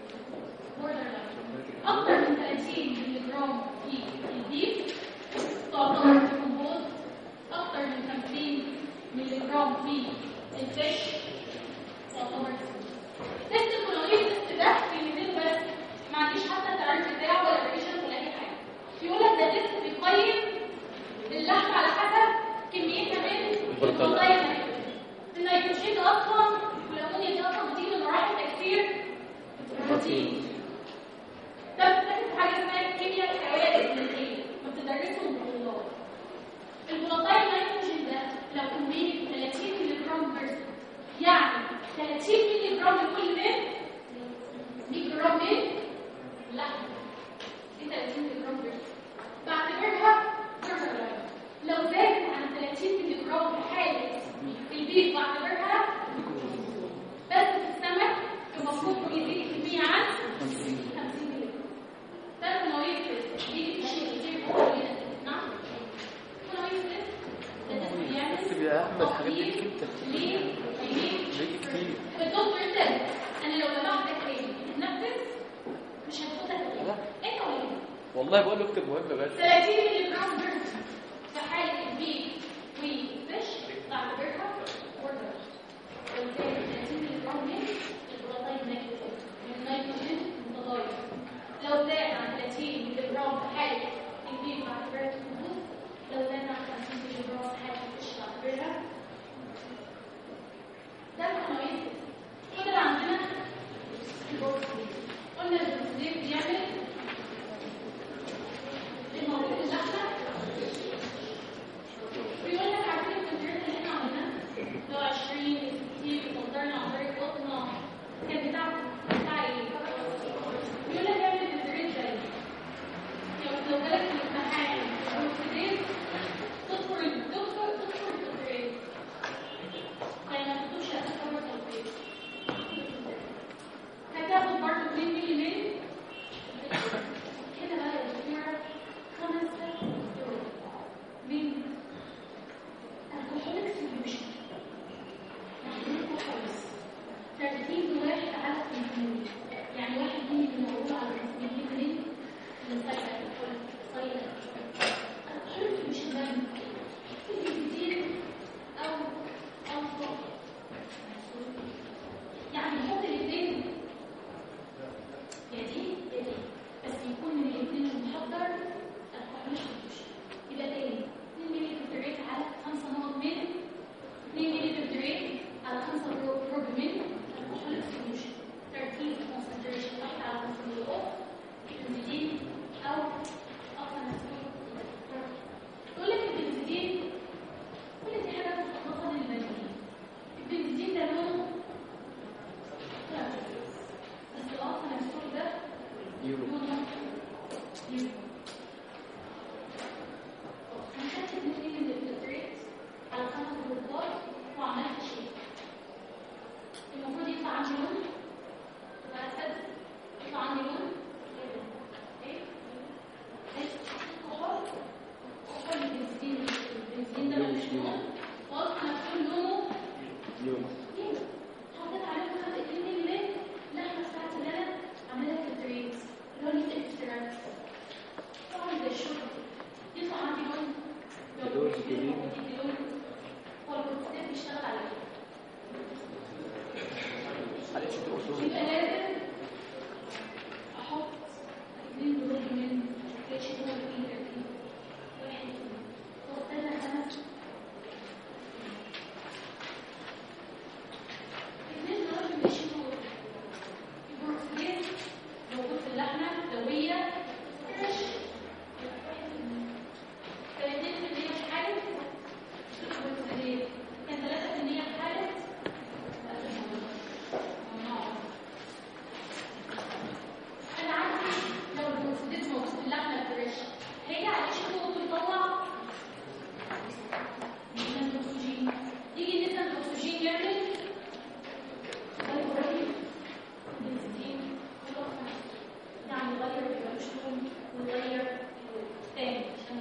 اكتر من 30 مللي جرام في البيف تعتبر ديكومبوز اكتر من 50 مللي جرام في الفيش تعتبر تيست الكولونيز تيست ده كلمتين بس ما عنديش حتى التعريف بتاعه ولا ريليشن ولا اي حاجه يقول لك ده تيست بيقيم اللحم على حسب كميتها من البروتين النيتروجين ده اصلا والامونيا دي اصلا بتيجي من مراحل تكسير البروتين ده بتدرس حاجه اسمها الكيمياء الحيويه الجينيه ما بتدرسه البطولات البروتين نيتروجين ده لو كميه 30 مللي جرام بيرسون يعني 30 مللي جرام لكل من 100 جرام من لحم دي 30 مللي جرام بيرسون بعتبرها برجر لو زادت عن 30 مللي جرام في حاله البيف بعتبرها بس في السمك المفروض يزيد الكمية عن 50 مللي ده المنويز دي شيء كتير قوي نعم المنويز ده ده بيعمل اكتب يا احمد الحاجات دي تقليل ليك انت ليه؟ ليه؟ ليك كتير الدكتور سأل انا لو لمحتك تاني تتنفس مش هتاخدها تاني انت ولا إيه؟ والله بقول له اكتب مهم بس 30 مللي جرام بيرد في حالة البيف والفيش بعتبرها اوردر وبالتالي 30 مللي جرام من البروتين نيتروجين من النيتروجين متغير لو زاد عن 30 مللي جرام في حالة البيف بعتبرها كمبوز لو زاد عن 50 مللي جرام في حالة الفيش بعتبرها ده الكونويد كده عندنا البروتين قلنا البروتين بيعمل المواد اللحمة لون خلاص نفسهم لونه يوم ليه؟ حطيت عليهم خمسة اتنين ملي ليه؟ اللحمة بتاعتي اللي أنا عاملاها في الدريس اللي هو نيت اكستراكت طبعا زي الشرب يطلع عندي لون لو لون جديد. يدي لون هو الكونسيبت بيشتغل على كده يبقى لازم احط اتنين دول من كاتش دول من ترتيب واحد واستنى خمس اتنين دول من كاتش دول البروكسلين موجود في اللحمة لو هي فريش تلاتين في المية في حالة البروكسلين كان تلاتة في المية في حالة انا عندي لو البروكسيديت موجود في اللحمه الفريش هي عليه شكوى وتطلع نسبه الاكسجين يجي نسبه الاكسجين يعمل غير بنزين يعني غير البروشون وغير تاني عشان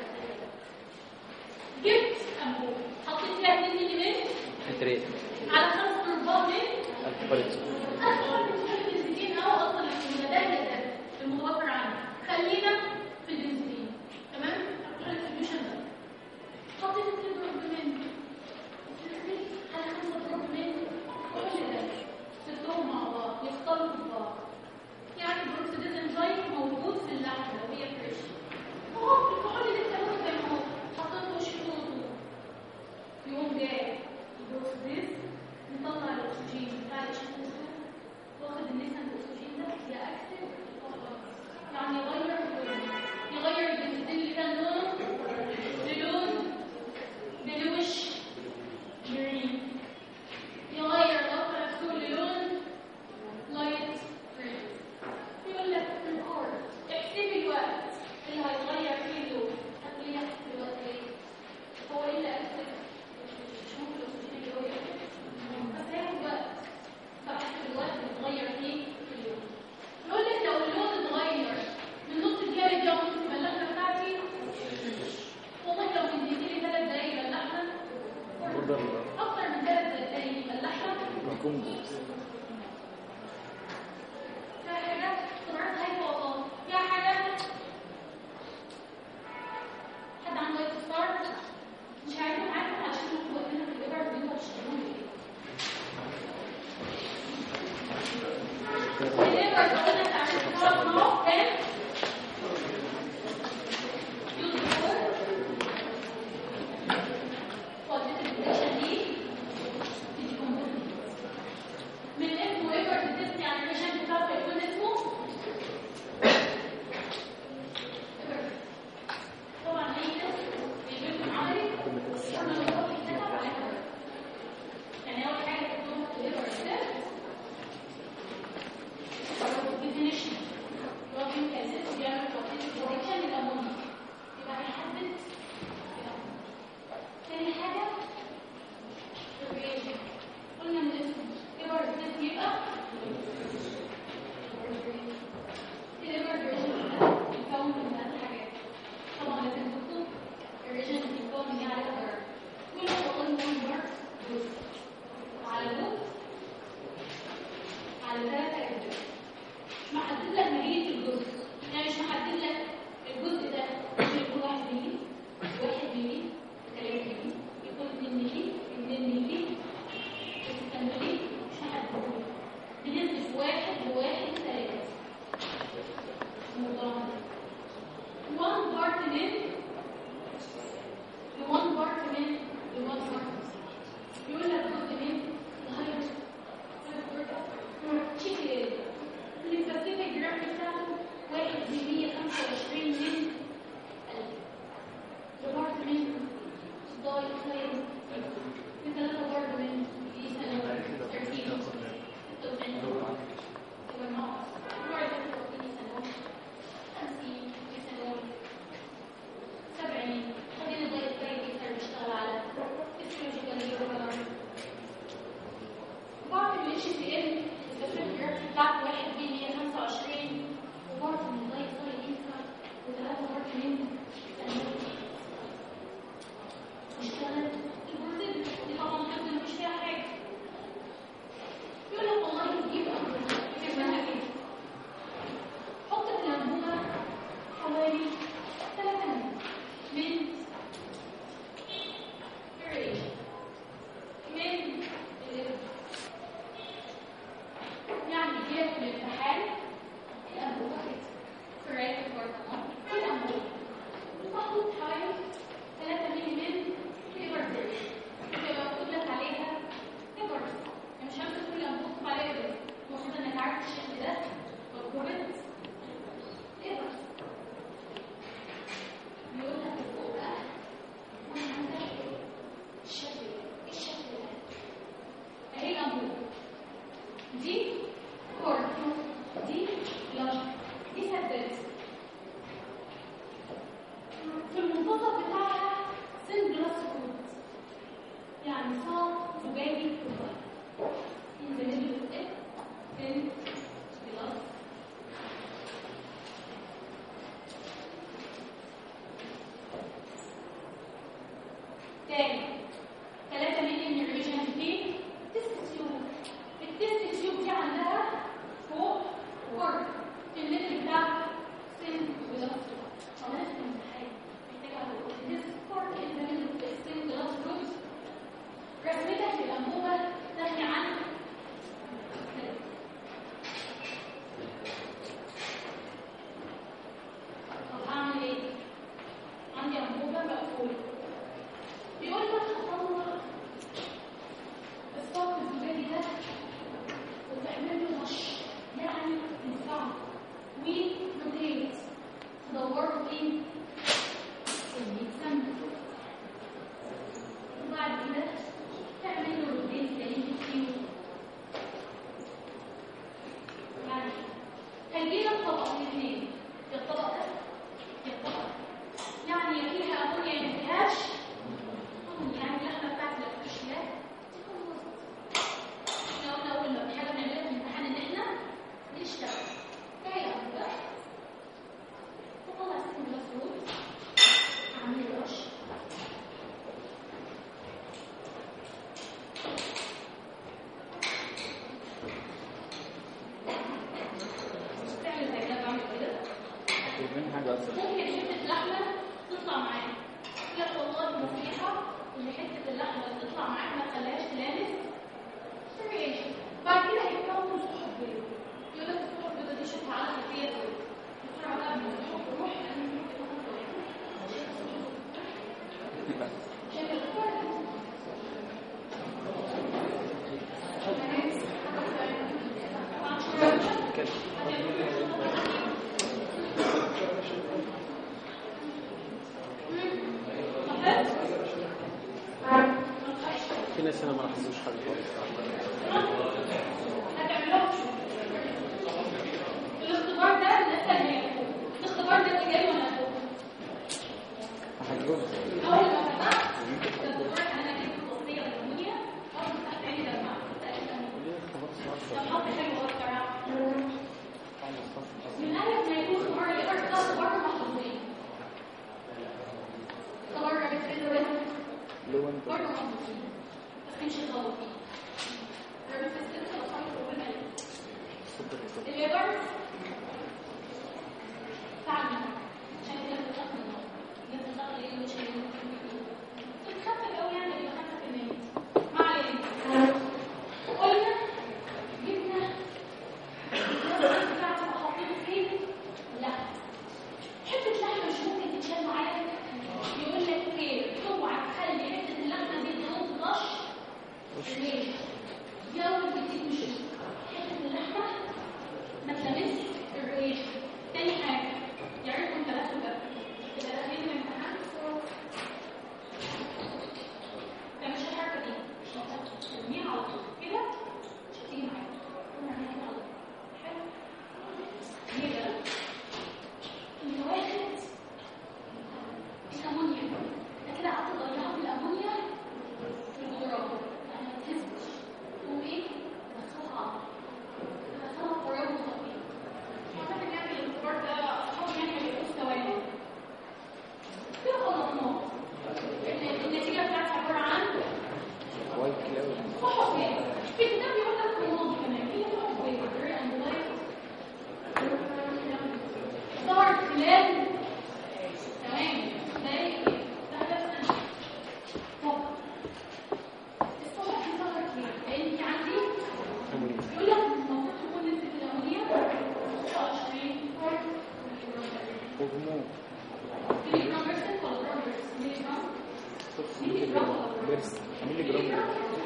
جبت انبوب حطيت فيها 2 مللي فتريت على خمس ارباع من الفريت أدخل في البنزين أو أصلا المدهن المتوفر عندي خلينا في البنزين تمام؟ أدخل السوليوشن ده حطيت اتنين بروبلين على خمسة بروبلين كل ده سبتهم مع بعض يختلطوا ببعض يعني البروكسيديز انزايم موجود في اللحمة لو هي فريش اهو الكحول اللي انت واخده زي ما هو حطيته وشيله يقوم جاي البروكسيديز نطلع الاكسجين بتاع الشمس واخد النسبه الاكسجين ده يأكسد يعني يغير اللون يغير البنزين اللي كان لونه للون بلوش جرين يغير الأخضر نفسه للون لايت جرين يقول لك في الأرض احسبي الوقت اللي هيغير فيه اللون هتقولي احسب الوقت ليه؟ هو ايه اللي أكسد؟ مش ممكن الأكسجين اللي هو يأكسد بس هياخد وقت فحسب الوقت اللي اتغير فيه في اليوم يقول لك لو اللون اتغير من نص دقيقة لدقيقة ونص في اللحمة بتاعتي والله لو اديتي لي ثلاث دقايق يبقى اللحمة أكتر من ثلاث دقايق يبقى اللحمة كومبوز فيها حاجات سرعات هايفة والله فيها حاجة حد عنده اتصال مش عارفين عارفين عشان انتوا واقفين في الإبر اللي انتوا بتشتغلوا ايه الإبر اللي قلنا تعمل ثلاث نقط كام؟ use before positive reaction دي تيجي component من اسمه ايبر تيست يعني الريشن بتاعه هيكون اسمه إيبر. طبعا اي تيست بيجيبكم عملي احنا بنحط الكتاب عليها يعني اول حاجه تكتبوها في الايبر تيست definition لوجين كاسيت بيعمل توقيت برودكشن للامونيا يبقى هيحدد تاني حاجه الرياجن قلنا من اسمه ايبر تيست يبقى الايبر رياجن بيتكون من ثلاث حاجات طبعا لازم تكتب الرياجن بيتكون من ايه على الدرجه كل ما قلنا مارك جزء على جزء على ثلاث اجزاء محدد لك ماهية الجزء يعني مش محدد لك الجزء ده ممكن يكون واحد ملي واحد ملي ثلاثة ملي يكون اتنين ملي اتنين ملي ستة ملي مش محدد بنسبة واحد لواحد ثلاثة مضاعف one part من one part من one part يقول لك جزء من الهيدروجين تشيكن السبيسيفيك جرام بتاعه واحد من 125 من ألف وبرضه من داي خير من ثلاثة برضه من إيثانول تركيبه 96 يبقى ناقص برضه من إيثانول 50 إيثانول 70 خلينا داي خير يقدر يشتغل على فيسيولوجيكال يوروبر بعض ال HCl السبيسيفيك بتاعت واحد بين 125 وبرضه من ضيق ضيق ينفع وثلاثة برضه من اشتغل تاني 3 مليون ريجن فين تست تيوب التست تيوب دي عندها فوق ورك في المتر بتاع سن جلاس خلاص الامتحان محتاجه اقول this fork in the middle of the skin glass roots رسمتها في الانبوبه تغني عن طب اعمل ايه؟ عندي انبوبه مقفوله بيقول لك هطلع الصوت الزجاجي ده وتعمل له رش يعني ينفعه وروتيت تدوره فين؟ اللي بيتسمى وبعد كده تعمل له روتيت تاني فيه بعد كده هيجيلك طبقتين اثنين يا الطبق ده يا الطبق ده يعني يا فيها امونيا يا ما فيهاش يعني اللحمه بتاعت الفرشيات تكون وسط احنا قلنا اول ما حاجه بنعملها في الامتحان ان احنا نشتغل جاي اهو ده وطلع سكن جلاس روت اعمل رش تعمل زي كده بعمل كده من حاجة أصلا ممكن حته اللحمه تطلع معاك لا والله النصيحه ان حته اللحمه اللي تطلع معاك ما تخليهاش تلامس سريعيشن بعد كده هيتكون صحف بيض يقول لك الصحف البيضاء دي شوفها على خلفيه بيض بسرعه بقى من الصحف روح شايف الصور في ناس هنا ما لاحظوش حاجه خالص الاختبار ده الناس اللي هياخدوه. الاختبار ده اللي جاي وانا هاخده. هجيبهم اول ما فتحت الاختبار انا جبت تصفيه الالومنيا اول ما فتحت عيني دمعت طب حط حاجه ورا الكرع. من اول ما يكون اختبار يقدر ده اختبار محظوظين اختبار الفيزيوال لو انت برضه محظوظين بس مش غلط الليبر تعمل عشان كده بتضغط النار بتضغط ايه مش بتخفف قوي يعني اللي بخفف الناس ما علينا قلنا جبنا الجزء بتاعته وحطيته فين لا حته لحمه مش ممكن تتشال معايا يقول لك ايه اوعى تخلي حته اللحمه دي تنط رش ليه؟ دي اول بتديك مش حته اللحمه ما تلمسش الريش تاني حاجه يعرفوا انت بس بقى تبقى داخلين الامتحان ده مش الحركه دي مش هتعرف ترميها على طول كده مش هتيجي معاك نعملها كده على طول حلو ليه بقى؟ ان واحد الامونيا ده كده قعدت اغيرها بالامونيا في الغراب يعني ما تهزش تقوم ايه؟ تدخلها تدخلها في غراب مستقيم اعتقد يعني الاختبار ده اصحابي يعني ما بيبقوش ثواني كده خلصناه ال- النتيجه بتاعتها عباره عن وايت كلاود صحف بيض في كتاب بيقول لك رماد كمان في صحف بيض very and light ظهر خلال تمام دقايق لا لا سنة طب الصحف دي ظهرت ليه؟ لان في عندي يقول لك المفروض تكون نسبة الأمونيا 29 وهموم ملي جرام بيرسنت ولا جرام بيرسنت؟ ملي جرام؟ ملي جرام ولا جرام؟ بيرس ملي جرام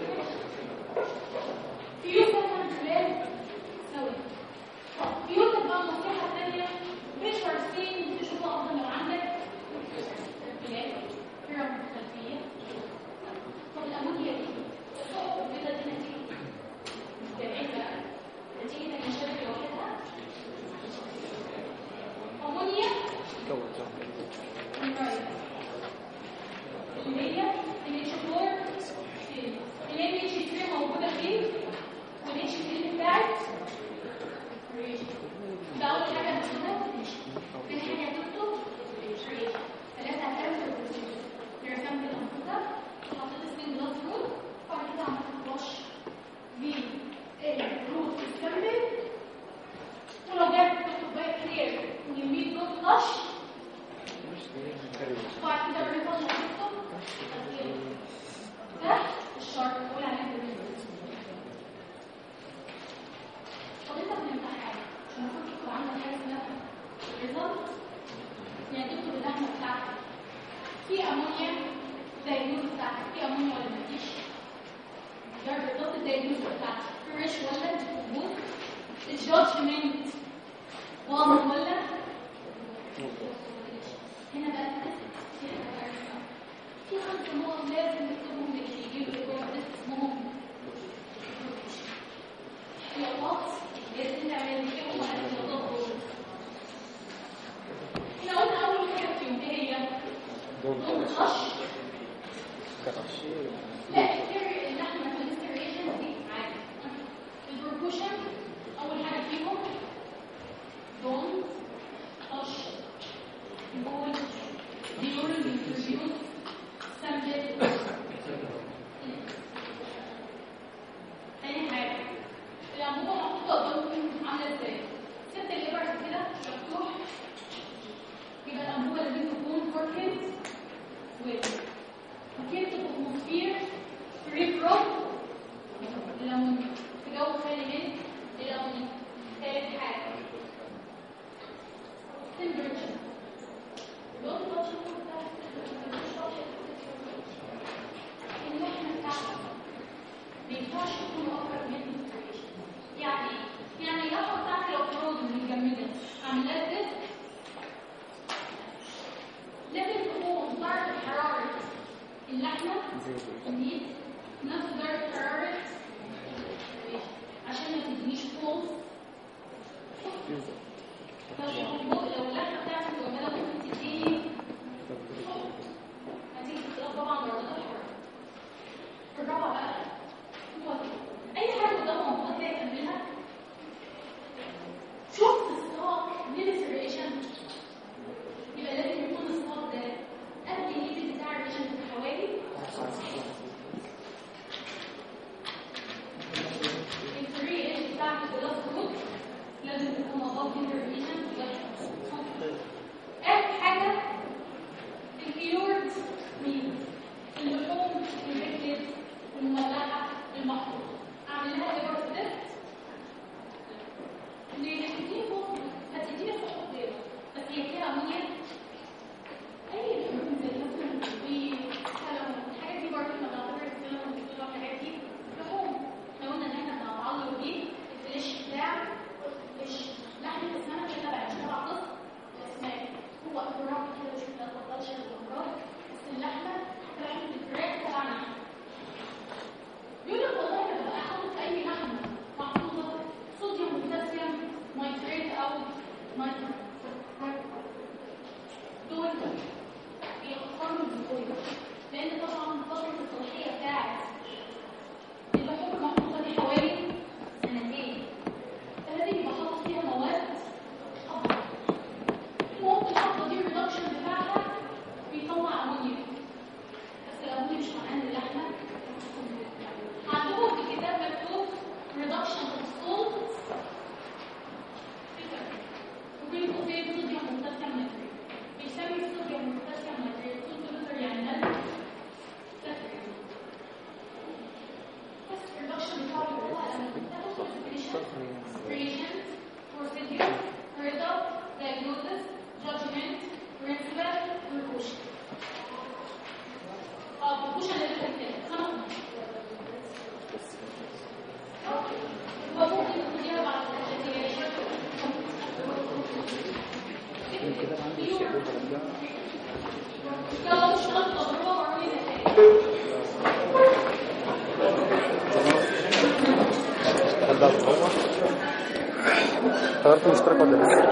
في يوم مثلا خلال ثواني طب يقول لك بقى النصيحة الثانية مش فارسين تشوفوا أفضل لو عندك ارتجاج هرم خلفية طب الأمونيا دي الصحف البيضاء دي نتيجة مستبعد بقى نتيجة الانشاف لوحدها أمونيا كون صح اللي هي الاتش 4 اللي اتش 3 موجوده فين والاتش 3 بتاعت ده اول حاجه هناخدها تاني حاجه هتكتب ثلاثه هتعمل رسمت الانفوزه امونيا الدايجنوز بتاعتك في امونيا ولا مفيش ده بالظبط الدايجنوز بتاعتك فريش ولا مظبوط الجادجمنت واضح ولا هنا بقى في حاجة في خمس نقط لازم نكتبهم اللي يجيبوا الكورس اسمهم احتياطات لازم نعمل فيهم احتياطات دول احنا قلنا اول حاجه فيهم ايه هي؟ دون خش لا السر اللي احنا في الاستريشن دي عادي البروكوشن اول حاجه فيهم دون خش بول ديورال انترفيوز سبجكت تاني حاجه الانبوبه محطوطه قدامكم عامله ازاي؟ ست الليبر كده مفتوح يبقى الانبوبه لازم تكون كوركنت ومكان اتموسفير فري فروم الامونيا في جو خالي من الامونيا ثالث حاجه temperature don't touch it اللحمه بتاعتك ما ينفعش يكون اكتر من الفريش يعني إيه؟ يعني اللحمه بتاعتي لو فروزن متجمده عاملاه ديسك لازم تكون درجه حراره اللحمه دي نفس درجه حراره الفريش عشان ما تدينيش فولس لو لو اللحمه بتاعتي مجمده ممكن تديني هتيجي تختلف طبعا درجات الحراره الرابعه بقى هو اي حاجه قدامها المفروض تلاقي تعملها شفت السطاق من الريشن يبقى لازم يكون السطاق ده قد الليفل بتاع الريشن بحوالي الفري ايج بتاعت الجلاس روت لازم تكون above intervention اخر حاجه الكيورد مين اللحوم البيكلت المملحه المحفوظه اعمل لها ايه برضه تيست ليه هتديني فوق هتديني فوق قدام بس هي فيها امونيا اي لحوم زي مثلا البيض السلمون الحاجات دي برضه احنا بنعتبر السلمون والبيض والحاجات دي لحوم احنا قلنا ان احنا بنعلق دي الفليش بتاع الفليش لحمه السمك اللي تبع مش تبع قص الاسماك هو اقرب كده مش بتفضلش الامراض بس اللحمه تبع الفراخ تبعنا يقول لك والله انا ببقى حاطط اي لحمه محطوطه صوديوم وبوتاسيوم نايتريت او نايتريت دول بيقارنوا بالكويس لان طبعا فتره الصلاحيه بتاعت اللحوم المحطوطه دي حوالي سنتين فلازم يبقى حاطط فيها مواد حافظه المواد الحافظه دي الريدكشن بتاعها بيطلع امونيا بس الامونيا مش معناه ان اللحمه عندهم في الكتاب مكتوب reduction of salt وبيقولوا فيه صوديوم وبوتاسيوم نيتريت بيسمي الصوديوم والبوتاسيوم نيتريت صوت لتر يعني نزل صفر بس الريدكشن بتاعه هو تاخد respiration creation procedure result diagnosis judgment principle precaution اه precaution اللي كده خمس وممكن تديها بعد الجاتيشن كده عندي الشيء ده يلا مش غلطة ضرورة وروني نتائج هل ده صعوبة؟ حضرت مشترك ولا لسه؟